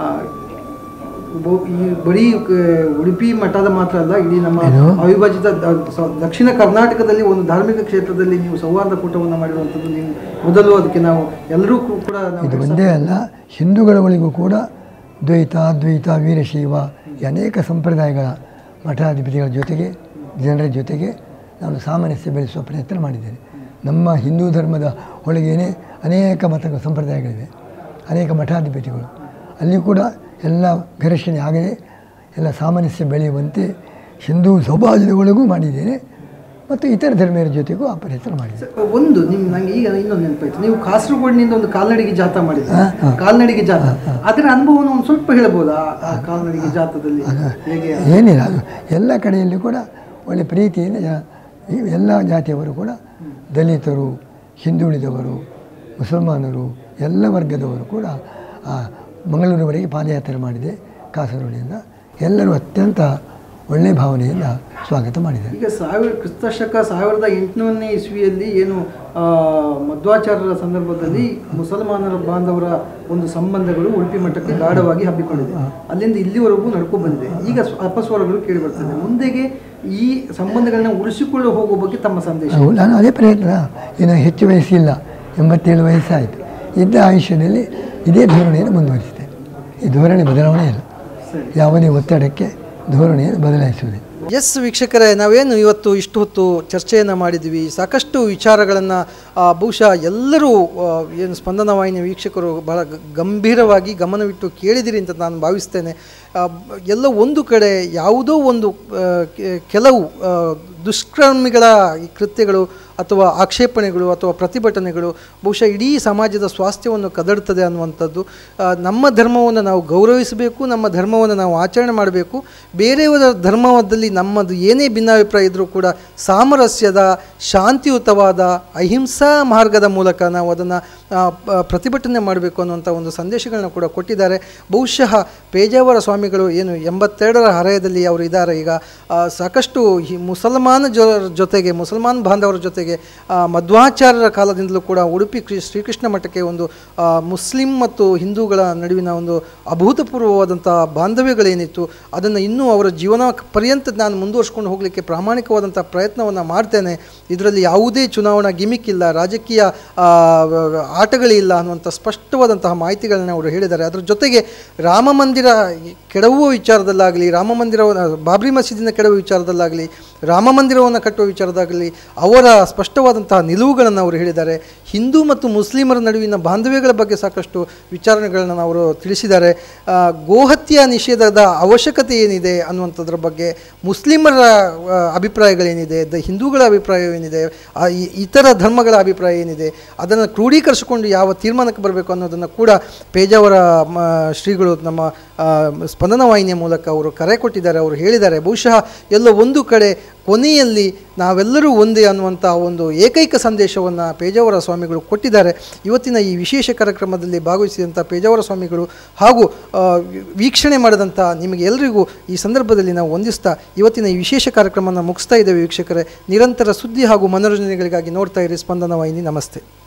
ಬೊ- ಈ ಬರೀ ಕ- ಉಡುಪಿ ಮಠದ ಮಾತ್ರ ಅಲ್ಲ ಇಡೀ ನಮ್ಮ ಏನು? ಅವಿಭಜಿತ ದ- ಸ- ದಕ್ಷಿಣ ಕರ್ನಾಟಕದಲ್ಲಿ ಒಂದು ಧಾರ್ಮಿಕ ಕ್ಷೇತ್ರದಲ್ಲಿ ನೀವು ಸೌಹಾರ್ದ ಕೂಟವನ್ನು ಮಾಡಿರುವಂಥದ್ದು ನೀವು ಮೊದಲು ಅದಕ್ಕೆ ನಾವು ಎಲ್ಲರೂ ಕೂ- ಕೂಡ ನಾವು ಇದು ಒಂದೇ ಅಲ್ಲ ಹಿಂದೂಗಳ ಒಳಗೂ ಕೂಡ ದ್ವೈತ ದ್ವೈತ ವೀರಶೈವ ಈ ಅನೇಕ ಸಂಪ್ರದಾಯಗಳ ಮಠಾಧಿಪತಿಗಳ ಜೊತೆಗೆ ಜನರ ಜೊತೆಗೆ ನಾನು ಸಾಮರಸ್ಯ ಬೆಳೆಸುವ ಪ್ರಯತ್ನ ಮಾಡಿದ್ದೇನೆ ನಮ್ಮ ಹಿಂದೂ ಧರ್ಮದ ಒಳಗೇನೆ ಅನೇಕ ಮತ ಸಂಪ್ರದಾಯಗಳಿವೆ ಅನೇಕ ಮಠಾಧಿಪತಿಗಳು ಅಲ್ಲಿ ಕೂಡ ಎಲ್ಲ ಘರ್ಷಣೆ ಆಗದೆ ಎಲ್ಲ ಸಾಮರಸ್ಯ ಬೆಳೆಯುವಂತೆ ಹಿಂದೂ ಸಮಾಜದ ಒಳಗೂ ಮಾಡಿದ್ದೇನೆ ಮತ್ತು ಇತರ ಧರ್ಮೀಯರ ಜೊತೆಗೂ ಆ ಪ್ರಯತ್ನ ಮಾಡಿದ್ದೇನೆ ಒಂದು ನಿಮ್ ನಂಗೆ ಈಗ ಇನ್ನೊಂದು ನೆನಪಾಯ್ತು ನೀವು ಕಾಸರಗೋಡಿನಿಂದ ಒಂದು ಕಾಲ್ನಡಿಗೆ ಜಾಥಾ ಮಾಡಿದ್ರಿ ಹಾ, ಹಾ. ಕಾಲ್ನಡಿಗೆ ಜಾಥಾ ಅದರ ಅನುಭವವನ್ನು ಒಂದು ಸ್ವಲ್ಪ ಹೇಳ್ಬೋದಾ ಆ ಕಾಲ್ನಡಿಗೆ ಜಾಥಾದಲ್ಲಿ ಹೇಗೆ ಏನಿಲ್ಲ ಅದು ಎಲ್ಲ ಕಡೆಯಲ್ಲಿ ಕೂಡ ಒಳ್ಳೆ ಪ್ರೀತಿಯಿಂದ ಜ ಈ ಎಲ್ಲ ಜಾತಿಯವರು ಕೂಡ ದಲಿತರು ಹಿಂದುಳಿದವರು ಮುಸಲ್ಮಾನರು ಎಲ್ಲ ವರ್ಗದವರು ಕೂಡ ಆ ಮಂಗಳೂರುವರೆಗೆ ಪಾದಯಾತ್ರೆ ಮಾಡಿದೆ ಕಾಸರಗೋಡಿಯಿಂದ ಎಲ್ಲರೂ ಅತ್ಯಂತ ಒಳ್ಳೆಯ ಭಾವನೆಯಿಂದ ಸ್ವಾಗತ ಮಾಡಿದ್ದಾರೆ ಈಗ ಸಾವಿರ ಕ್ರಿಸ್ತ ಶಕ ಸಾವಿರದ ಎಂಟುನೂರನೇ ಇಸ್ವಿಯಲ್ಲಿ ಏನು ಆ, ಮಧ್ವಾಚಾರ್ಯರ ಸಂದರ್ಭದಲ್ಲಿ ಮುಸಲ್ಮಾನರ ಬಾಂಧವರ ಒಂದು ಸಂಬಂಧಗಳು ಉಡುಪಿ ಮಠಕ್ಕೆ ಗಾಢವಾಗಿ ಹಬ್ಬಿಕೊಂಡಿದೆ ಅಲ್ಲಿಂದ ಇಲ್ಲಿವರೆಗೂ ನಡ್ಕೊಂಡು ಬಂದಿದೆ ಈಗ ಸ್ವ- ಅಪಸ್ವರಗಳು ಕೇಳಿ ಬರ್ತದೆ ಮುಂದೆಗೆ ಈ ಸಂಬಂಧಗಳನ್ನ ಉಳಿಸಿಕೊಂಡು ಹೋಗುವ ಬಗ್ಗೆ ತಮ್ಮ ಸಂದೇಶ ನಾವು ನಾನು ಅದೇ ಪ್ರಯತ್ನ ಇನ್ನು ಹೆಚ್ಚು ವಯಸ್ಸಿಲ್ಲ ಎಂಬತ್ತೇಳು ವಯಸ್ಸಾಯಿತು ಇದ್ದ ಆಯುಷ್ಯದಲ್ಲಿ ಇದೇ ಧೋರಣೆಯನ್ನು ಮುಂದುವರಿಸಿದೆ ಈ ಧೋರಣೆ ಬದಲಾವಣೆ ಇಲ್ಲ ಸರಿ ಯಾವುದೇ ಒತ್ತಡಕ್ಕೆ ಧೋರಣೆಯನ್ನು ಬದಲಾಯಿಸುವುದಿಲ್ಲ ಎಸ್ ವೀಕ್ಷಕರೇ ನಾವೇನು ಇವತ್ತು ಇಷ್ಟು ಹೊತ್ತು ಚರ್ಚೆಯನ್ನು ಮಾಡಿದ್ವಿ ಸಾಕಷ್ಟು ವಿಚಾರಗಳನ್ನು ಬಹುಶಃ ಎಲ್ಲರೂ ಆ, ಏನು ಸ್ಪಂದನ ವಾಹಿನಿಯ ವೀಕ್ಷಕರು ಬಹಳ ಗ- ಗಂಭೀರವಾಗಿ ಗಮನವಿಟ್ಟು ಕೇಳಿದಿರಿ ಅಂತ ನಾನು ಭಾವಿಸ್ತೇನೆ ಆ, ಬ- ಎಲ್ಲೋ ಒಂದು ಕಡೆ ಯಾವುದೋ ಒಂದು ಆ, ಕೆ- ಕೆಲವು ಆ, ದುಷ್ಕರ್ಮಿಗಳ ಈ ಕೃತ್ಯಗಳು ಅಥವಾ ಆಕ್ಷೇಪಣೆಗಳು ಅಥವಾ ಪ್ರತಿಭಟನೆಗಳು ಬಹುಶಃ ಇಡೀ ಸಮಾಜದ ಸ್ವಾಸ್ಥ್ಯವನ್ನು ಕದಡ್ತದೆ ಅನ್ನುವಂಥದ್ದು ಆ, ನಮ್ಮ ಧರ್ಮವನ್ನು ನಾವು ಗೌರವಿಸಬೇಕು ನಮ್ಮ ಧರ್ಮವನ್ನು ನಾವು ಆಚರಣೆ ಮಾಡಬೇಕು ಬೇರೆಯವರ ಧರ್ಮದಲ್ಲಿ ನಮ್ಮದು ಏನೇ ಭಿನ್ನಾಭಿಪ್ರಾಯ ಇದ್ದರೂ ಕೂಡ ಸಾಮರಸ್ಯದ ಶಾಂತಿಯುತವಾದ ಅಹಿಂಸಾ ಮಾರ್ಗದ ಮೂಲಕ ನಾವು ಅದನ್ನು ಪ್ರತಿಭಟನೆ ಮಾಡಬೇಕು ಅನ್ನುವಂಥ ಒಂದು ಸಂದೇಶಗಳನ್ನ ಕೂಡ ಕೊಟ್ಟಿದ್ದಾರೆ ಬಹುಶಃ ಪೇಜಾವರ ಸ್ವಾಮಿಗಳು ಏನು ಎಂಬತ್ತೆರಡರ ಹರೆಯದಲ್ಲಿ ಅವರು ಇದ್ದಾರೆ ಈಗ ಆ, ಸಾಕಷ್ಟು ಹಿ ಮುಸಲ್ಮಾನ ಜೊ ಜೊತೆಗೆ ಮುಸಲ್ಮಾನ್ ಬಾಂಧವರ ಜೊತೆಗೆ ಆ, ಮಧ್ವಾಚಾರ್ಯರ ಕಾಲದಿಂದಲೂ ಕೂಡ ಉಡುಪಿ ಕ್ರಿ ಶ್ರೀಕೃಷ್ಣ ಮಠಕ್ಕೆ ಒಂದು ಆ, ಮುಸ್ಲಿಂ ಮತ್ತು ಹಿಂದೂಗಳ ನಡುವಿನ ಒಂದು ಅಭೂತಪೂರ್ವವಾದಂಥ ಬಾಂಧವ್ಯಗಳೇನಿತ್ತು ಅದನ್ನು ಇನ್ನೂ ಅವರ ಜೀವನ ಪರ್ಯಂತ ನಾನು ಮುಂದುವರ್ಸ್ಕೊಂಡು ಹೋಗಲಿಕ್ಕೆ ಪ್ರಾಮಾಣಿಕವಾದಂಥ ಪ್ರಯತ್ನವನ್ನು ಮಾಡ್ತೇನೆ ಇದರಲ್ಲಿ ಯಾವುದೇ ಚುನಾವಣಾ ಗಿಮಿಕ್ ಇಲ್ಲ ರಾಜಕೀಯ ಆ, ಆಟಗಳಿಲ್ಲ ಅನ್ನುವಂಥ ಸ್ಪಷ್ಟವಾದಂತಹ ಮಾಹಿತಿಗಳನ್ನ ಅವರು ಹೇಳಿದ್ದಾರೆ ಅದರ ಜೊತೆಗೆ ರಾಮ ಮಂದಿರ ಕೆಡವುವ ವಿಚಾರದಲ್ಲಾಗಲಿ ರಾಮ ಮಂದಿರವನ್ನು ಬಾಬ್ರಿ ಮಸೀದಿನ ಕೆಡವುವ ವಿಚಾರದಲ್ಲಾಗಲಿ ರಾಮ ಮಂದಿರವನ್ನು ಕಟ್ಟುವ ವಿಚಾರದಾಗಲಿ ಅವರ ಸ್ಪಷ್ಟವಾದಂತಹ ನಿಲುವುಗಳನ್ನು ಅವರು ಹೇಳಿದ್ದಾರೆ ಹಿಂದೂ ಮತ್ತು ಮುಸ್ಲಿಮರ ನಡುವಿನ ಬಾಂಧವ್ಯಗಳ ಬಗ್ಗೆ ಸಾಕಷ್ಟು ವಿಚಾರಣೆಗಳನ್ನು ಅವರು ತಿಳಿಸಿದ್ದಾರೆ ಆ, ಗೋಹತ್ಯೆ ನಿಷೇಧದ ಅವಶ್ಯಕತೆ ಏನಿದೆ ಅನ್ನುವಂಥದ್ರ ಬಗ್ಗೆ ಮುಸ್ಲಿಮರ ಆ, ಅಭಿಪ್ರಾಯಗಳೇನಿದೆ ದ ಹಿಂದೂಗಳ ಅಭಿಪ್ರಾಯ ಏನಿದೆ ಆ, ಈ- ಇತರ ಧರ್ಮಗಳ ಅಭಿಪ್ರಾಯ ಏನಿದೆ ಅದನ್ನು ಕ್ರೋಢೀಕರಿಸಿಕೊಂಡು ಯಾವ ತೀರ್ಮಾನಕ್ಕೆ ಬರಬೇಕು ಅನ್ನೋದನ್ನು ಕೂಡ ಪೇಜಾವರ ಮ, ಶ್ರೀಗಳು ನಮ್ಮ ಆ, ಸ್ಪಂದನ ವಾಹಿನಿಯ ಮೂಲಕ ಅವರು ಕರೆ ಕೊಟ್ಟಿದ್ದಾರೆ ಅವರು ಹೇಳಿದ್ದಾರೆ ಬಹುಶಃ ಎಲ್ಲೋ ಒಂದು ಕಡೆ ಕೊನೆಯಲ್ಲಿ ನಾವೆಲ್ಲರೂ ಒಂದೇ ಅನ್ನುವಂಥ ಒಂದು ಏಕೈಕ ಸಂದೇಶವನ್ನು ಪೇಜಾವರ ಸ್ವಾಮಿಗಳು ಕೊಟ್ಟಿದ್ದಾರೆ ಇವತ್ತಿನ ಈ ವಿಶೇಷ ಕಾರ್ಯಕ್ರಮದಲ್ಲಿ ಭಾಗವಹಿಸಿದಂಥ ಪೇಜಾವರ ಸ್ವಾಮಿಗಳು ಹಾಗೂ ಆ, ವೀಕ್ಷಣೆ ಮಾಡಿದಂಥ ನಿಮಗೆ ಎಲ್ಲರಿಗೂ ಈ ಸಂದರ್ಭದಲ್ಲಿ ನಾವು ವಂದಿಸ್ತಾ ಇವತ್ತಿನ ಈ ವಿಶೇಷ ಕಾರ್ಯಕ್ರಮವನ್ನು ಮುಗಿಸ್ತಾ ಇದ್ದೇವೆ ವೀಕ್ಷಕರೇ ನಿರಂತರ ಸುದ್ದಿ ಹಾಗೂ ಮನೋರಂಜನೆಗಳಿಗಾಗಿ ನೋಡ್ತಾ ಇರಿ ಸ್ಪಂದನ ವಾಹಿನಿ ನಮಸ್ತೆ